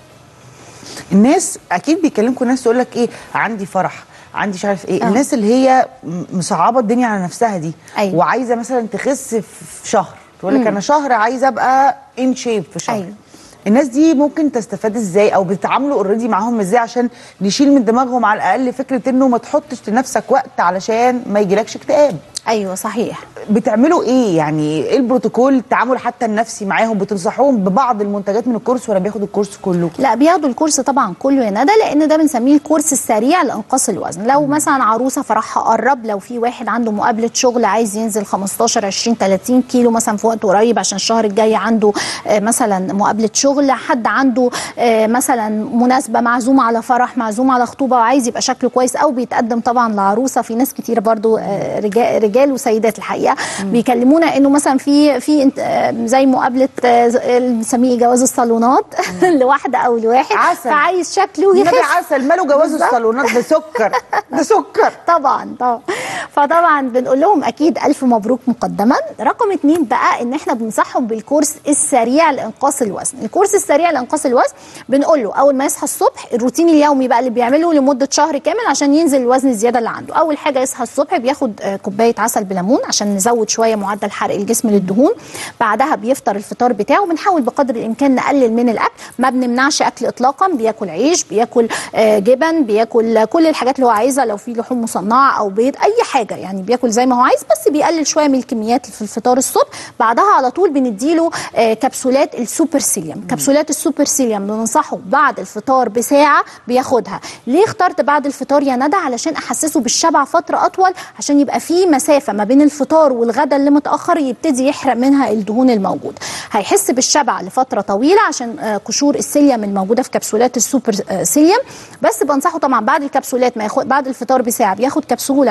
الناس اكيد بيكلمكم ناس تقول لك ايه عندي فرح عندي مش عارف ايه آه. الناس اللي هي م- مصعبه الدنيا على نفسها دي أيوة. وعايزه مثلا تخس في شهر تقول لك انا شهر عايزه ابقى ان شيب في شهر أيوة. الناس دي ممكن تستفاد ازاي او بتتعاملوا اوريدي معاهم ازاي عشان نشيل من دماغهم على الاقل فكره انه ما تحطش لنفسك وقت علشان ما يجيلكش اكتئاب ايوه صحيح بتعملوا ايه يعني ايه البروتوكول التعامل حتى النفسي معاهم بتنصحوهم ببعض المنتجات من الكورس ولا بياخدوا الكورس كله لا بياخدوا الكورس طبعا كله يا ندى لان ده بنسميه الكورس السريع لانقاص الوزن لو مثلا عروسه فرحها قرب لو في واحد عنده مقابله شغل عايز ينزل 15 20 30 كيلو مثلا في وقت قريب عشان الشهر الجاي عنده آه، مثلا مقابله شغل حد عنده آه، مثلا مناسبه معزوم على فرح معزوم على خطوبه وعايز يبقى شكله كويس او بيتقدم طبعا لعروسه في ناس كتير برضو آه، رجال رجال وسيدات الحقيقه بيكلمونا انه مثلا في في انت- آه، زي مقابله آه، بنسميه جواز الصالونات لواحده او لواحد عسل. فعايز شكله النبي يخف عسل ماله جواز بالظبط. الصالونات ده سكر ده سكر طبعا طبعا فطبعا بنقول لهم اكيد الف مبروك مقدما رقم اتنين بقى ان احنا بننصحهم بالكورس السريع لانقاص الوزن الكورس السريع لانقاص الوزن بنقول له اول ما يصحى الصبح الروتين اليومي بقى اللي بيعمله لمده شهر كامل عشان ينزل الوزن الزياده اللي عنده اول حاجه يصحى الصبح بياخد آه، كوبايه عسل بليمون عشان نزود شويه معدل حرق الجسم للدهون بعدها بيفطر الفطار بتاعه بنحاول بقدر الامكان نقلل من الاكل ما بنمنعش اكل اطلاقا بياكل عيش بياكل آه، جبن بياكل كل الحاجات اللي هو عايزها لو في لحوم مصنعه او بيض اي حاجه يعني بياكل زي ما هو عايز بس بيقلل شويه من الكميات في الفطار الصبح بعدها على طول بنديله آه، كبسولات السوبر سيليوم كبسولات السوبر سيليوم بننصحه بعد الفطار بساعه بياخدها ليه اخترت بعد الفطار يا ندى علشان احسسه بالشبع فتره اطول عشان يبقى في مسافه ما بين الفطار والغدا اللي متاخر يبتدي يحرق منها الدهون الموجوده هيحس بالشبع لفتره طويله عشان آه، قشور السيليوم الموجوده في كبسولات السوبر آه، سيليوم بس بنصحه طبعا بعد الكبسولات ما ياخد بعد الفطار بساعه بياخد كبسوله من كبسولات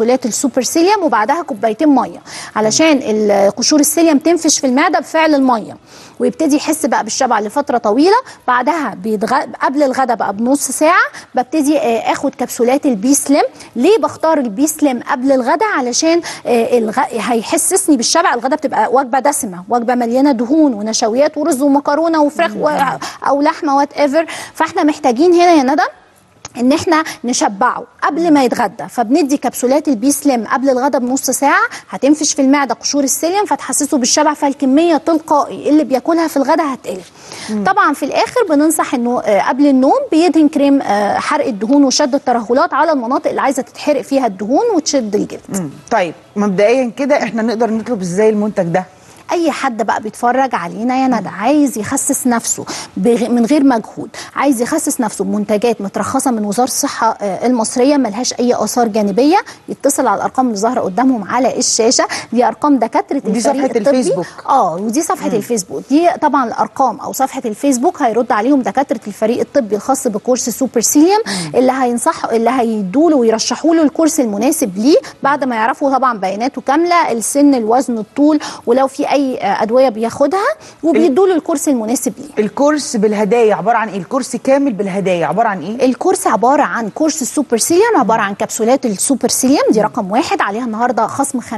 كبسولات السوبر سيليوم وبعدها كوبايتين ميه علشان ال- قشور السيليوم تنفش في المعده بفعل الميه ويبتدي يحس بقى بالشبع لفتره طويله بعدها بيتغ... قبل الغداء بقى بنص ساعه ببتدي آه، اخد كبسولات البي سليم ليه بختار البي سليم قبل الغداء علشان آه، الغ... هيحسسني بالشبع الغداء بتبقى وجبه دسمه وجبه مليانه دهون ونشويات ورز ومكرونه وفراخ و... او لحمه وات ايفر فاحنا محتاجين هنا يا ندى ان احنا نشبعه قبل ما يتغدى فبندي كبسولات البي سليم قبل الغداء بنص ساعه هتنفش في المعده قشور السيليوم فتحسسه بالشبع فالكميه تلقائي اللي بياكلها في الغداء هتقل طبعا في الاخر بننصح انه آه، قبل النوم بيدهن كريم آه، حرق الدهون وشد الترهلات على المناطق اللي عايزه تتحرق فيها الدهون وتشد الجلد مم. طيب مبدئيا كده احنا نقدر نطلب ازاي المنتج ده اي حد بقى بيتفرج علينا يا ندى عايز يخسس نفسه بغ... من غير مجهود عايز يخسس نفسه بمنتجات مترخصه من وزاره الصحه آه، المصريه ملهاش اي اثار جانبيه يتصل على الارقام اللي ظاهره قدامهم على الشاشه دي ارقام دكاتره ودي الفريق صفحة الطبي الفيسبوك. اه ودي صفحه الفيسبوك دي طبعا الارقام او صفحه الفيسبوك هيرد عليهم دكاتره الفريق الطبي الخاص بكورس سوبر سيليوم اللي هينصحوا اللي هيدوا له ويرشحوا له الكورس المناسب ليه بعد ما يعرفوا طبعا بياناته كامله السن الوزن الطول ولو في اي آه، ادويه بياخدها وبيدوا له الكورس المناسب ليه الكورس بالهدايا عباره عن ايه الكورس كامل بالهدايا عباره عن ايه الكورس عبارة عن كورس السوبر سيليوم عبارة عن كبسولات السوبر سيليوم دي رقم واحد عليها النهاردة خصم 50%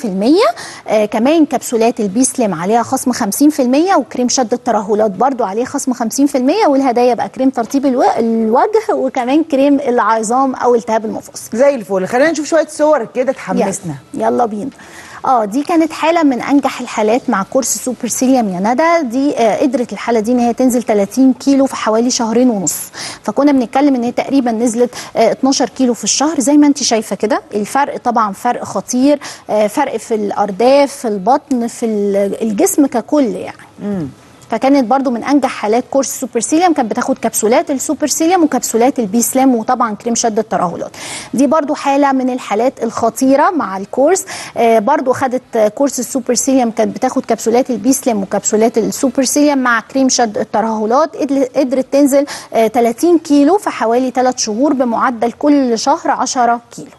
آه كمان كبسولات البي سليم عليها خصم 50% وكريم شد الترهلات برضو عليه خصم 50% والهدايا بقى كريم ترطيب الو... الوجه وكمان كريم العظام أو التهاب المفاصل زي الفل خلينا نشوف شويه صور كده تحمسنا يلا, يلا بينا اه دي كانت حاله من انجح الحالات مع كورس سوبر سيليوم يا ندى دي آه قدرت الحاله دي ان هي تنزل 30 كيلو في حوالي شهرين ونص فكنا بنتكلم ان هي تقريبا نزلت آه 12 كيلو في الشهر زي ما انت شايفه كده الفرق طبعا فرق خطير آه فرق في الارداف في البطن في ال- الجسم ككل يعني فكانت برضو من انجح حالات كورس سوبر سيليوم كانت بتاخد كبسولات السوبر سيليوم وكبسولات البي سلام وطبعا كريم شد الترهلات دي برضو حاله من الحالات الخطيره مع الكورس آه برضو خدت آه، كورس السوبر سيليوم كانت بتاخد كبسولات البي سلام وكبسولات السوبر سيليوم مع كريم شد الترهلات قدر- قدرت تنزل آه 30 كيلو في حوالي 3 شهور بمعدل كل شهر 10 كيلو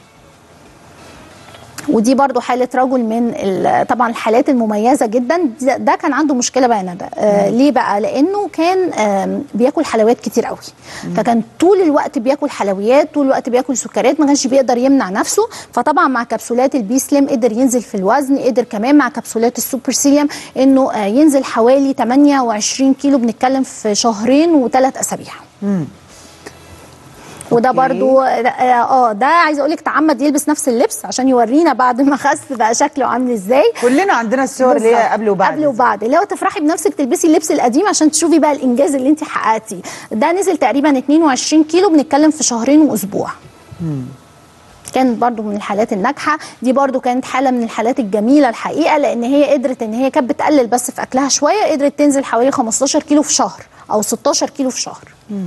ودي برضو حالة رجل من ال- طبعا الحالات المميزة جدا ده ده كان عنده مشكلة بقى ندى آه ليه بقى لأنه كان آم، بياكل حلويات كتير قوي فكان طول الوقت بياكل حلويات طول الوقت بياكل سكريات ما كانش بيقدر يمنع نفسه فطبعا مع كبسولات البي سليم قدر ينزل في الوزن قدر كمان مع كبسولات السوبر سيليوم انه آه ينزل حوالي 28 كيلو بنتكلم في شهرين وثلاث اسابيع وده أوكي. برضو اه ده عايزه اقول لك تعمد يلبس نفس اللبس عشان يورينا بعد ما خس بقى شكله عامل ازاي كلنا عندنا الصور اللي هي بالظبط. قبل وبعد قبل وبعد اللي هو تفرحي بنفسك تلبسي اللبس القديم عشان تشوفي بقى الانجاز اللي انت حققتيه ده نزل تقريبا 22 كيلو بنتكلم في شهرين واسبوع كانت برضو من الحالات الناجحه دي برضو كانت حاله من الحالات الجميله الحقيقه لان هي قدرت ان هي كانت بتقلل بس في اكلها شويه قدرت تنزل حوالي 15 كيلو في شهر او 16 كيلو في شهر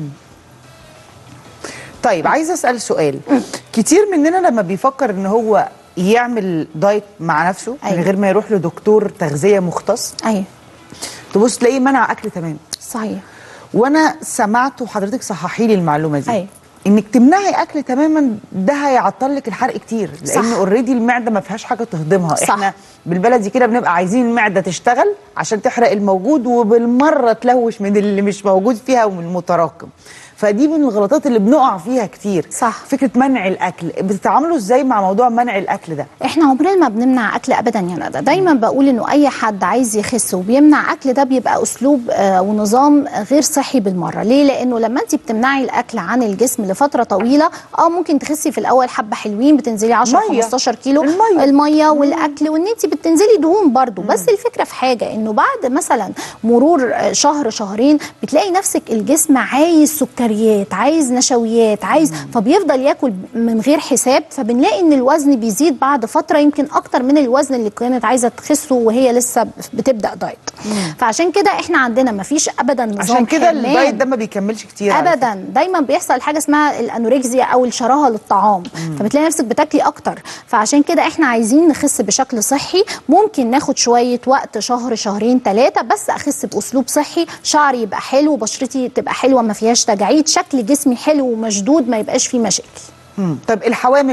طيب عايزه اسال سؤال كتير مننا لما بيفكر ان هو يعمل دايت مع نفسه من أيوة. غير ما يروح لدكتور تغذيه مختص ايوه تبص تلاقيه منع اكل تمام صحيح وانا سمعت وحضرتك صححي لي المعلومه دي أيوة. انك تمنعي اكل تماما ده هيعطل لك الحرق كتير لان صح. اوريدي المعده ما فيهاش حاجه تهضمها صح. احنا بالبلدي كده بنبقى عايزين المعده تشتغل عشان تحرق الموجود وبالمره تلوش من اللي مش موجود فيها ومن المتراكم فدي من الغلطات اللي بنقع فيها كتير صح. فكره منع الاكل بتتعاملوا ازاي مع موضوع منع الاكل ده احنا عمرنا ما بنمنع اكل ابدا يا ندى دايما بقول انه اي حد عايز يخس وبيمنع اكل ده بيبقى اسلوب آه ونظام غير صحي بالمره ليه لانه لما انت بتمنعي الاكل عن الجسم لفتره طويله اه ممكن تخسي في الاول حبه حلوين بتنزلي 10 مية. 15 كيلو المية. الميه والاكل وان انت بتنزلي دهون برضو بس الفكره في حاجه انه بعد مثلا مرور آه، شهر شهرين بتلاقي نفسك الجسم عايز سكريات عايز نشويات عايز فبيفضل ياكل من غير حساب فبنلاقي ان الوزن بيزيد بعد فتره يمكن اكتر من الوزن اللي كانت عايزه تخسه وهي لسه بتبدا دايت فعشان كده احنا عندنا ما فيش ابدا نظام عشان كده حرمان. الدايت ده ما بيكملش كتير على ابدا دايما بيحصل حاجه اسمها الانوركسيا او الشراهه للطعام فبتلاقي نفسك بتاكلي اكتر فعشان كده احنا عايزين نخس بشكل صحي ممكن ناخد شويه وقت شهر شهرين ثلاثه بس اخس باسلوب صحي شعري يبقى حلو بشرتي تبقى حلوه ما فيهاش تجاعيد شكل جسمي حلو ومشدود ما يبقاش فيه مشاكل مم. طب الحوامل بقى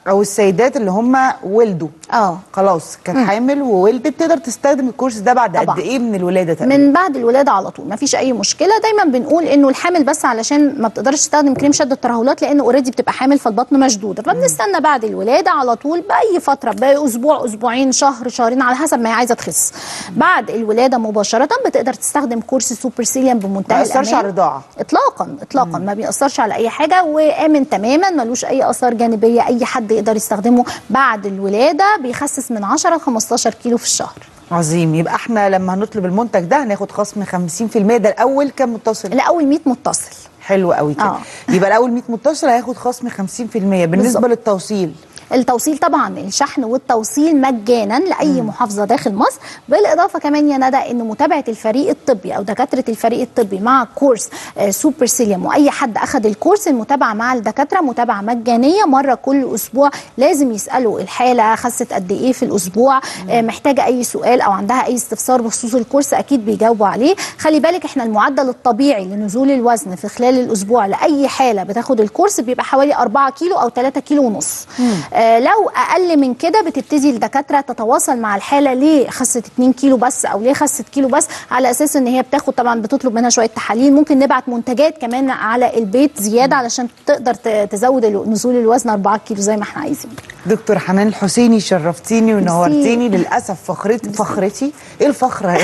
او السيدات اللي هم ولدوا اه خلاص كانت حامل وولدت تقدر تستخدم الكورس ده بعد قد طبعاً. ايه من الولاده تقريبا من بعد الولاده على طول مفيش اي مشكله دايما بنقول انه الحامل بس علشان ما بتقدرش تستخدم كريم شد الترهلات لان اوريدي بتبقى حامل فالبطن مشدوده فبنستنى بعد الولاده على طول باي فتره باسبوع اسبوعين شهر شهرين على حسب ما هي عايزه تخس بعد الولاده مباشره بتقدر تستخدم كورس سوبر سيليم بمنتهى ما يأثرش الأمان. على الرضاعة. اطلاقا اطلاقا ما بيأثرش على اي حاجه وامن تماما ملوش اي اثار جانبيه اي حد يقدر يستخدمه بعد الولاده بيخسس من 10 ل 15 كيلو في الشهر عظيم يبقى احنا لما هنطلب المنتج ده هناخد خصم 50% ده الاول كام متصل الاول 100 متصل حلو قوي كده آه. يبقى الاول 100 متصل هياخد خصم 50% بالنسبه بالظبط. للتوصيل التوصيل طبعا الشحن والتوصيل مجانا لاي محافظه داخل مصر بالاضافه كمان يا ندى ان متابعه الفريق الطبي او دكاتره الفريق الطبي مع كورس آه، سوبر سيليوم واي حد اخذ الكورس المتابعه مع الدكاتره متابعه مجانيه مره كل اسبوع لازم يسالوا الحاله خست قد ايه في الاسبوع آه، محتاجه اي سؤال او عندها اي استفسار بخصوص الكورس اكيد بيجاوبوا عليه خلي بالك احنا المعدل الطبيعي لنزول الوزن في خلال الاسبوع لاي حاله بتاخد الكورس بيبقى حوالي 4 كيلو او 3 كيلو ونص آه لو اقل من كده بتبتدي الدكاتره تتواصل مع الحاله ليه خست 2 كيلو بس او ليه خست كيلو بس على اساس ان هي بتاخد طبعا بتطلب منها شويه تحاليل ممكن نبعت منتجات كمان على البيت زياده علشان تقدر ت- تزود ال- نزول الوزن 4 كيلو زي ما احنا عايزين دكتور حنان الحسيني شرفتيني ونورتيني للاسف فخرتي فخرتي ايه الفخره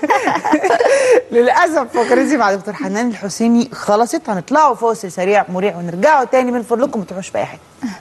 للاسف فخرتي مع دكتور حنان الحسيني خلصت هنطلعوا فاصل سريع مريع ونرجعوا تاني من فضلكم ما تروحوش في اي حته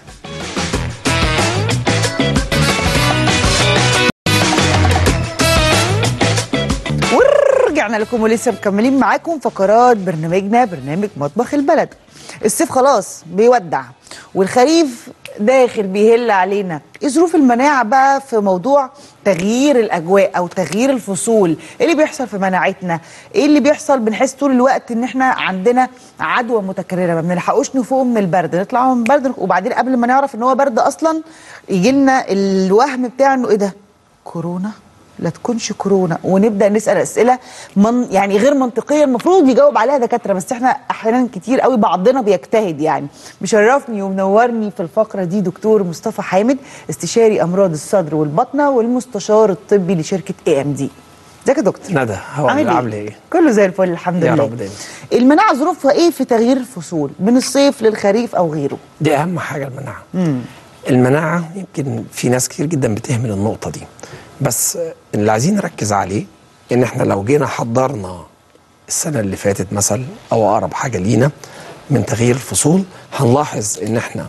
ورجعنا لكم ولسه مكملين معاكم فقرات برنامجنا برنامج مطبخ البلد الصيف خلاص بيودع والخريف داخل بيهل علينا ايه ظروف المناعه بقى في موضوع تغيير الاجواء او تغيير الفصول ايه اللي بيحصل في مناعتنا ايه اللي بيحصل بنحس طول الوقت ان احنا عندنا عدوى متكرره ما بنلحقوش نفوق من البرد نطلع من البرد وبعدين قبل ما نعرف ان هو برد اصلا يجي لنا الوهم بتاع انه ايه ده كورونا لا تكونش كورونا ونبدا نسال اسئله من يعني غير منطقيه المفروض يجاوب عليها دكاتره بس احنا احيانا كتير قوي بعضنا بيجتهد يعني مشرفني ومنورني في الفقره دي دكتور مصطفى حامد استشاري امراض الصدر والبطنه والمستشار الطبي لشركه اي ام دي ازيك يا دكتور ندى هو عامل عامله ايه؟ كله زي الفل الحمد يا لله رب دايما. المناعه ظروفها ايه في تغيير الفصول من الصيف للخريف او غيره دي اهم حاجه المناعه المناعه يمكن في ناس كتير جدا بتهمل النقطه دي بس اللي عايزين نركز عليه ان احنا لو جينا حضرنا السنه اللي فاتت مثلا او اقرب حاجه لينا من تغيير الفصول هنلاحظ ان احنا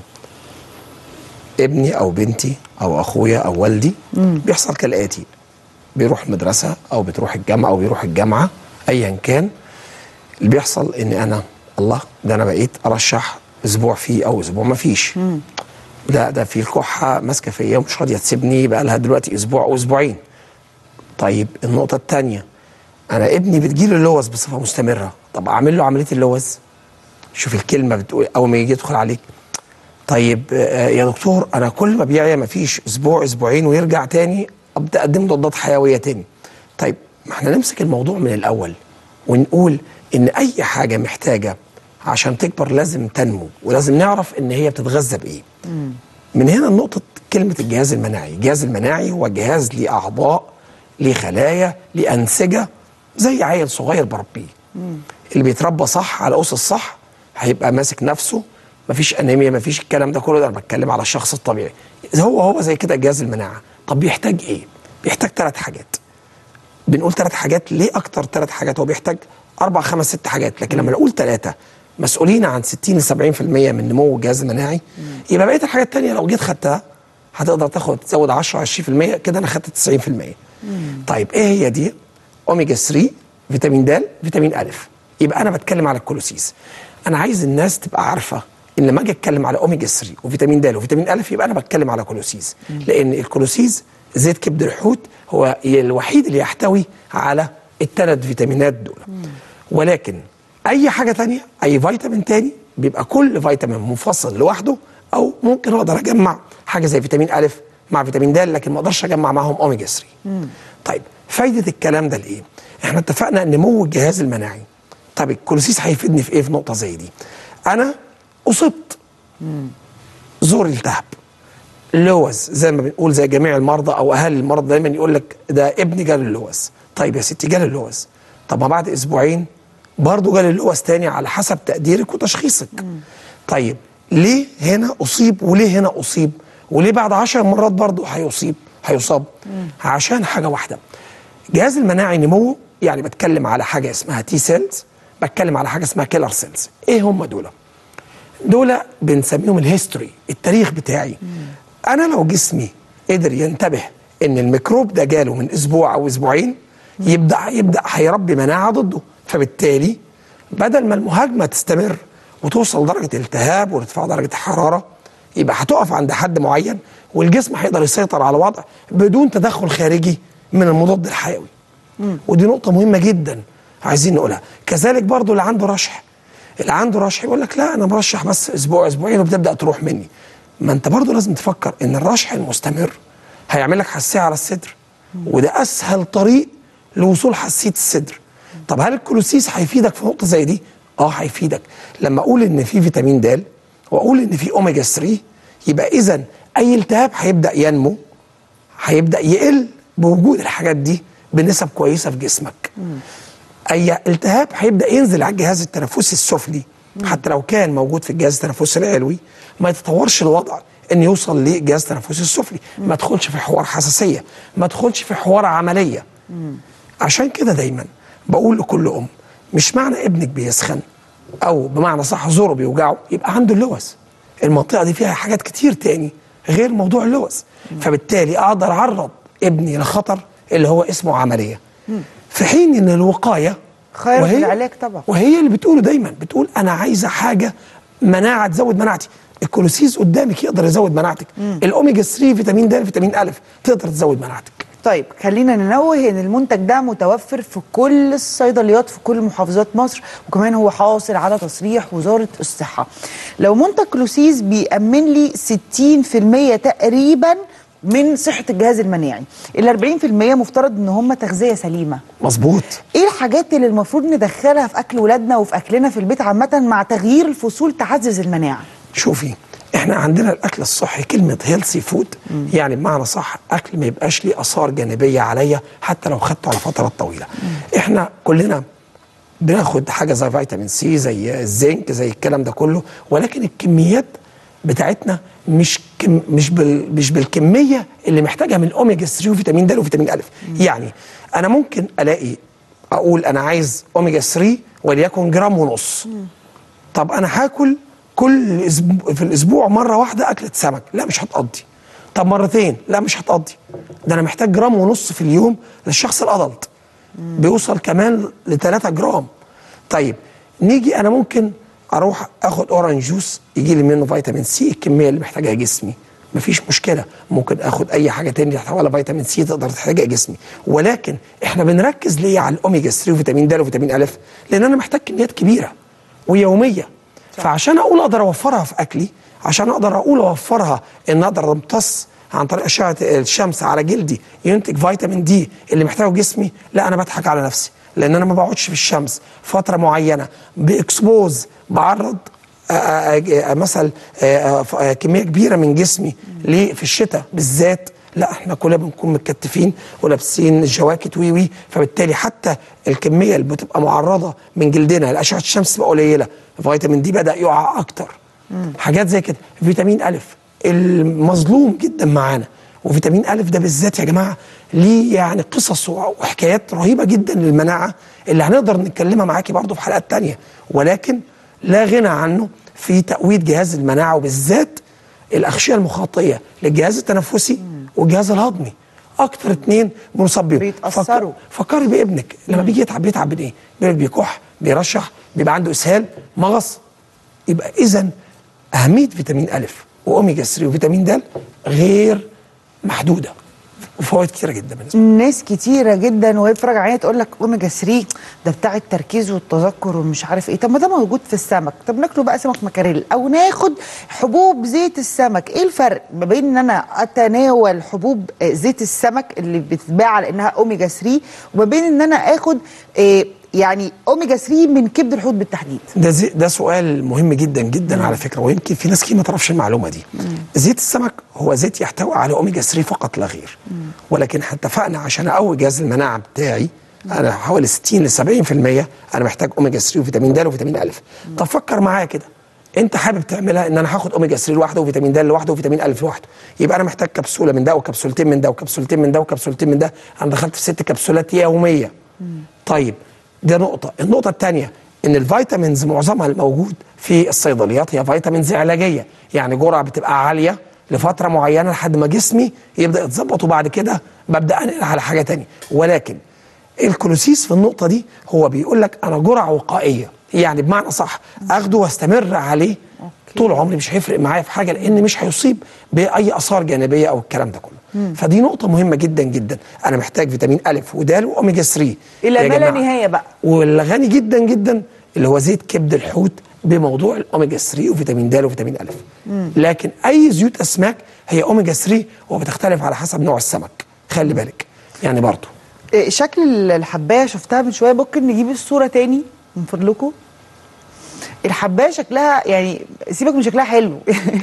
ابني او بنتي او اخويا او والدي بيحصل كالاتي بيروح المدرسه او بتروح الجامعه او بيروح الجامعه ايا كان اللي بيحصل ان انا الله ده انا بقيت ارشح اسبوع فيه او اسبوع ما فيش لا ده في الكحه ماسكه فيا ومش راضيه تسيبني بقى لها دلوقتي اسبوع او اسبوعين طيب النقطه الثانيه انا ابني بتجيله اللوز بصفه مستمره طب اعمل له عمليه اللوز شوف الكلمه بتقول اول ما يجي يدخل عليك طيب آه، يا دكتور انا كل ما بيعيا ما فيش اسبوع اسبوعين ويرجع تاني ابدا اقدم له مضادات حيويه تاني طيب ما احنا نمسك الموضوع من الاول ونقول ان اي حاجه محتاجه عشان تكبر لازم تنمو ولازم نعرف ان هي بتتغذى بايه من هنا نقطه كلمه الجهاز المناعي الجهاز المناعي هو جهاز ليه اعضاء ليه خلايا ليه انسجه زي عيل صغير بربيه اللي بيتربى صح على اسس صح هيبقى ماسك نفسه مفيش انيميا مفيش الكلام ده كله ده انا بتكلم على الشخص الطبيعي هو هو زي كده جهاز المناعه طب بيحتاج ايه بيحتاج ثلاث حاجات بنقول ثلاث حاجات ليه اكتر ثلاث حاجات هو بيحتاج اربع خمس ست حاجات لكن لما نقول ثلاثه مسؤولين عن 60 ل 70% من نمو الجهاز المناعي يبقى بقيه الحاجات الثانيه لو جيت خدتها هتقدر تاخد تزود 10 20% كده انا خدت 90% طيب ايه هي دي اوميجا 3 فيتامين د فيتامين ا يبقى انا بتكلم على الكولوسيس انا عايز الناس تبقى عارفه ان لما اجي اتكلم على اوميجا 3 وفيتامين د وفيتامين ا يبقى انا بتكلم على كولوسيس لان الكولوسيس زيت كبد الحوت هو الوحيد اللي يحتوي على الثلاث فيتامينات دول ولكن اي حاجه تانية اي فيتامين تاني بيبقى كل فيتامين منفصل لوحده او ممكن اقدر اجمع حاجه زي فيتامين ا مع فيتامين د لكن ما اقدرش اجمع معاهم اوميجا 3 طيب فايده الكلام ده لايه احنا اتفقنا ان نمو الجهاز المناعي طب الكولوسيس هيفيدني في ايه في نقطه زي دي انا اصبت زوري التهب لوز زي ما بنقول زي جميع المرضى او اهالي المرضى دايما يقول لك ده ابني جاله اللوز طيب يا ستي جاله اللوز طب ما بعد اسبوعين برضه جاله اللوز تاني على حسب تقديرك وتشخيصك طيب ليه هنا اصيب وليه هنا اصيب وليه بعد عشر مرات برضه هيصيب هيصاب عشان حاجه واحده جهاز المناعي نموه يعني بتكلم على حاجه اسمها تي سيلز بتكلم على حاجه اسمها كيلر سيلز ايه هم دول دول بنسميهم الهيستوري التاريخ بتاعي انا لو جسمي قدر ينتبه ان الميكروب ده جاله من اسبوع او اسبوعين يبدا يبدا هيربي مناعه ضده فبالتالي بدل ما المهاجمه تستمر وتوصل درجه التهاب وارتفاع درجه الحراره يبقى هتقف عند حد معين والجسم هيقدر يسيطر على الوضع بدون تدخل خارجي من المضاد الحيوي ودي نقطه مهمه جدا عايزين نقولها كذلك برضو اللي عنده رشح اللي عنده رشح يقول لك لا انا مرشح بس اسبوع اسبوعين وبتبدا تروح مني ما انت برضو لازم تفكر ان الرشح المستمر هيعمل لك حساسيه على الصدر وده اسهل طريق لوصول حساسيه الصدر طب هل الكلوسيس هيفيدك في نقطه زي دي اه هيفيدك لما اقول ان في فيتامين د واقول ان في اوميجا 3 يبقى اذا اي التهاب هيبدا ينمو هيبدا يقل بوجود الحاجات دي بنسب كويسه في جسمك اي التهاب هيبدا ينزل على الجهاز التنفسي السفلي حتى لو كان موجود في الجهاز التنفسي العلوي ما يتطورش الوضع ان يوصل للجهاز التنفسي السفلي ما تدخلش في حوار حساسيه ما تدخلش في حوار عمليه عشان كده دايما بقول لكل ام مش معنى ابنك بيسخن او بمعنى صح زوره بيوجعه يبقى عنده اللوز المنطقه دي فيها حاجات كتير تاني غير موضوع اللوز فبالتالي اقدر اعرض ابني لخطر اللي هو اسمه عمليه في حين ان الوقايه خير في العلاج طبعا. وهي اللي بتقوله دايما بتقول انا عايزه حاجه مناعه تزود مناعتي الكولوسيس قدامك يقدر يزود مناعتك الاوميجا 3 فيتامين د فيتامين الف تقدر تزود مناعتك طيب خلينا ننوه ان المنتج ده متوفر في كل الصيدليات في كل محافظات مصر وكمان هو حاصل على تصريح وزاره الصحه. لو منتج كلوسيس بيأمن لي 60% تقريبا من صحه الجهاز المناعي، ال 40% مفترض ان هم تغذيه سليمه. مظبوط ايه الحاجات اللي المفروض ندخلها في اكل ولادنا وفي اكلنا في البيت عامه مع تغيير الفصول تعزز المناعه؟ شوفي احنا عندنا الاكل الصحي كلمه هيلثي فود يعني بمعنى صح اكل ما يبقاش ليه اثار جانبيه عليا حتى لو خدته على فترات طويله احنا كلنا بناخد حاجه زي فيتامين سي زي الزنك زي الكلام ده كله ولكن الكميات بتاعتنا مش كم مش بال مش بالكميه اللي محتاجها من اوميجا 3 وفيتامين د وفيتامين الف يعني انا ممكن الاقي اقول انا عايز اوميجا 3 وليكن جرام ونص طب انا هاكل كل أسبوع في الاسبوع مره واحده اكله سمك لا مش هتقضي طب مرتين لا مش هتقضي ده انا محتاج جرام ونص في اليوم للشخص الادلت بيوصل كمان ل 3 جرام طيب نيجي انا ممكن اروح اخد اورنج جوس يجي لي منه فيتامين سي الكميه اللي محتاجها جسمي مفيش مشكله ممكن اخد اي حاجه تانية تحتوي على فيتامين سي تقدر تحتاجها جسمي ولكن احنا بنركز ليه على الاوميجا 3 وفيتامين د وفيتامين الف لان انا محتاج كميات كبيره ويوميه فعشان اقول اقدر اوفرها في اكلي عشان اقدر اقول اوفرها ان اقدر امتص عن طريق اشعه الشمس على جلدي ينتج فيتامين دي اللي محتاجه جسمي لا انا بضحك على نفسي لان انا ما بقعدش في الشمس فتره معينه باكسبوز بعرض آه، آه، آه، مثلا آه، آه، آه، كميه كبيره من جسمي ليه في الشتاء بالذات لا احنا كلنا بنكون متكتفين ولابسين جواكت وي وي فبالتالي حتى الكميه اللي بتبقى معرضه من جلدنا لاشعه الشمس تبقى قليله فيتامين دي بدا يقع اكتر حاجات زي كده فيتامين الف المظلوم جدا معانا وفيتامين الف ده بالذات يا جماعه ليه يعني قصص وحكايات رهيبه جدا للمناعه اللي هنقدر نتكلمها معاكي برضو في حلقات تانية ولكن لا غنى عنه في تقويض جهاز المناعه وبالذات الاغشيه المخاطيه للجهاز التنفسي والجهاز الهضمي اكتر اتنين بنصاب بيهم بيتأثروا. فك- فكري بابنك لما بيجي يتعب بيتعب من ايه؟ بيقول بيكح بيرشح بيبقى عنده اسهال مغص يبقى اذا اهميه فيتامين الف واوميجا 3 وفيتامين د غير محدوده وفوائد كتيره جدا بالنسبه ناس كتيرة جدا وهي بتتفرج عليها تقول لك اوميجا 3 ده بتاع التركيز والتذكر ومش عارف ايه طب ما ده موجود في السمك طب ناكله بقى سمك مكاريل او ناخد حبوب زيت السمك ايه الفرق ما بين ان انا اتناول حبوب آه، زيت السمك اللي بتتباع على انها اوميجا 3 وما بين ان انا اخد آه، يعني اوميجا 3 من كبد الحوت بالتحديد ده زي ده سؤال مهم جدا جدا على فكره ويمكن في ناس كتير ما تعرفش المعلومه دي زيت السمك هو زيت يحتوي على اوميجا 3 فقط لا غير ولكن احنا اتفقنا عشان اقوي جهاز المناعه بتاعي انا حوالي 60 ل 70% انا محتاج اوميجا 3 وفيتامين د وفيتامين الف طب فكر معايا كده انت حابب تعملها ان انا هاخد اوميجا 3 لوحده وفيتامين د لوحده وفيتامين الف لوحده يبقى انا محتاج كبسوله من ده وكبسولتين من ده وكبسولتين من ده وكبسولتين من ده انا دخلت في ست كبسولات يوميه طيب دي نقطة، النقطة الثانية إن الفيتامينز معظمها الموجود في الصيدليات هي فيتامينز علاجية، يعني جرعة بتبقى عالية لفترة معينة لحد ما جسمي يبدأ يتظبط وبعد كده ببدأ أنقل على حاجة تانية، ولكن الكولوسيس في النقطة دي هو بيقول لك أنا جرعة وقائية، يعني بمعنى صح أخده واستمر عليه طول عمري مش هيفرق معايا في حاجة لأن مش هيصيب بأي آثار جانبية أو الكلام ده كله. فدي نقطة مهمة جدا جدا، أنا محتاج فيتامين ألف ودال وأوميجا 3 الى يا ما لا جماعة. نهايه بقى والغني جدا جدا اللي هو زيت كبد الحوت بموضوع الاوميجا 3 وفيتامين د وفيتامين الف لكن اي زيوت اسماك هي اوميجا 3 وبتختلف على حسب نوع السمك خلي بالك يعني برضه إيه، شكل الحبايه شفتها من شويه ممكن نجيب الصوره تاني من فضلكم الحبايه شكلها يعني سيبك من شكلها حلو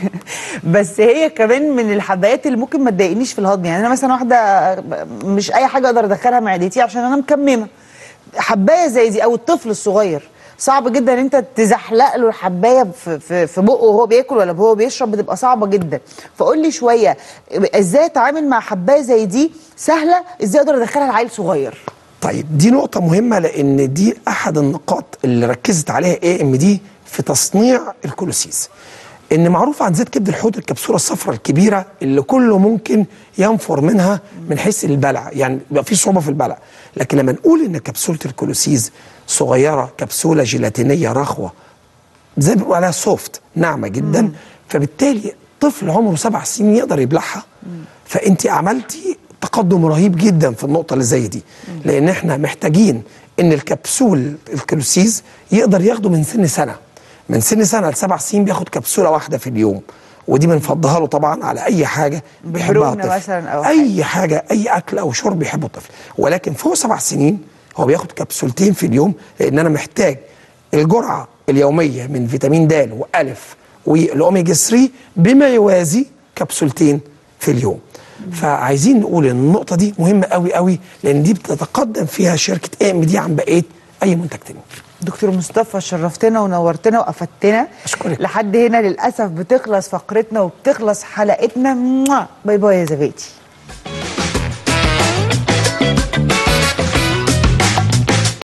بس هي كمان من الحبايات اللي ممكن ما تضايقنيش في الهضم يعني انا مثلا واحده مش اي حاجه اقدر ادخلها معدتي عشان انا مكممه حبايه زي دي او الطفل الصغير صعب جدا ان انت تزحلق له الحبايه في في في بقه وهو بياكل ولا وهو بيشرب بتبقى صعبه جدا فقول لي شويه ازاي اتعامل مع حبايه زي دي سهله ازاي اقدر ادخلها لعيل صغير طيب دي نقطة مهمة لأن دي أحد النقاط اللي ركزت عليها اي ام دي في تصنيع الكولوسيس. إن معروف عن زيت كبد الحوت الكبسولة الصفراء الكبيرة اللي كله ممكن ينفر منها من حيث البلع، يعني بيبقى في صعوبة في البلع، لكن لما نقول إن كبسولة الكولوسيس صغيرة كبسولة جيلاتينية رخوة زي ما بيقولوا عليها سوفت ناعمه جدا فبالتالي طفل عمره سبع سنين يقدر يبلعها فانت عملتي تقدم رهيب جدا في النقطه اللي زي دي لان احنا محتاجين ان الكبسول الكلوسيز يقدر ياخده من سن سنه من سن سنه لسبع سنين بياخد كبسوله واحده في اليوم ودي بنفضلها له طبعا على اي حاجه بيحبها بحروقنا الطفل مثلاً أو اي حاجه اي اكل او شرب يحبه الطفل ولكن فوق سبع سنين هو بياخد كبسولتين في اليوم لان انا محتاج الجرعه اليوميه من فيتامين د والف والاوميجا 3 بما يوازي كبسولتين في اليوم فعايزين نقول ان النقطه دي مهمه قوي قوي لان دي بتتقدم فيها شركه اي ام دي عن بقيه اي منتج تاني دكتور مصطفى شرفتنا ونورتنا وافدتنا أشكرك. لحد هنا للاسف بتخلص فقرتنا وبتخلص حلقتنا باي باي يا زبادي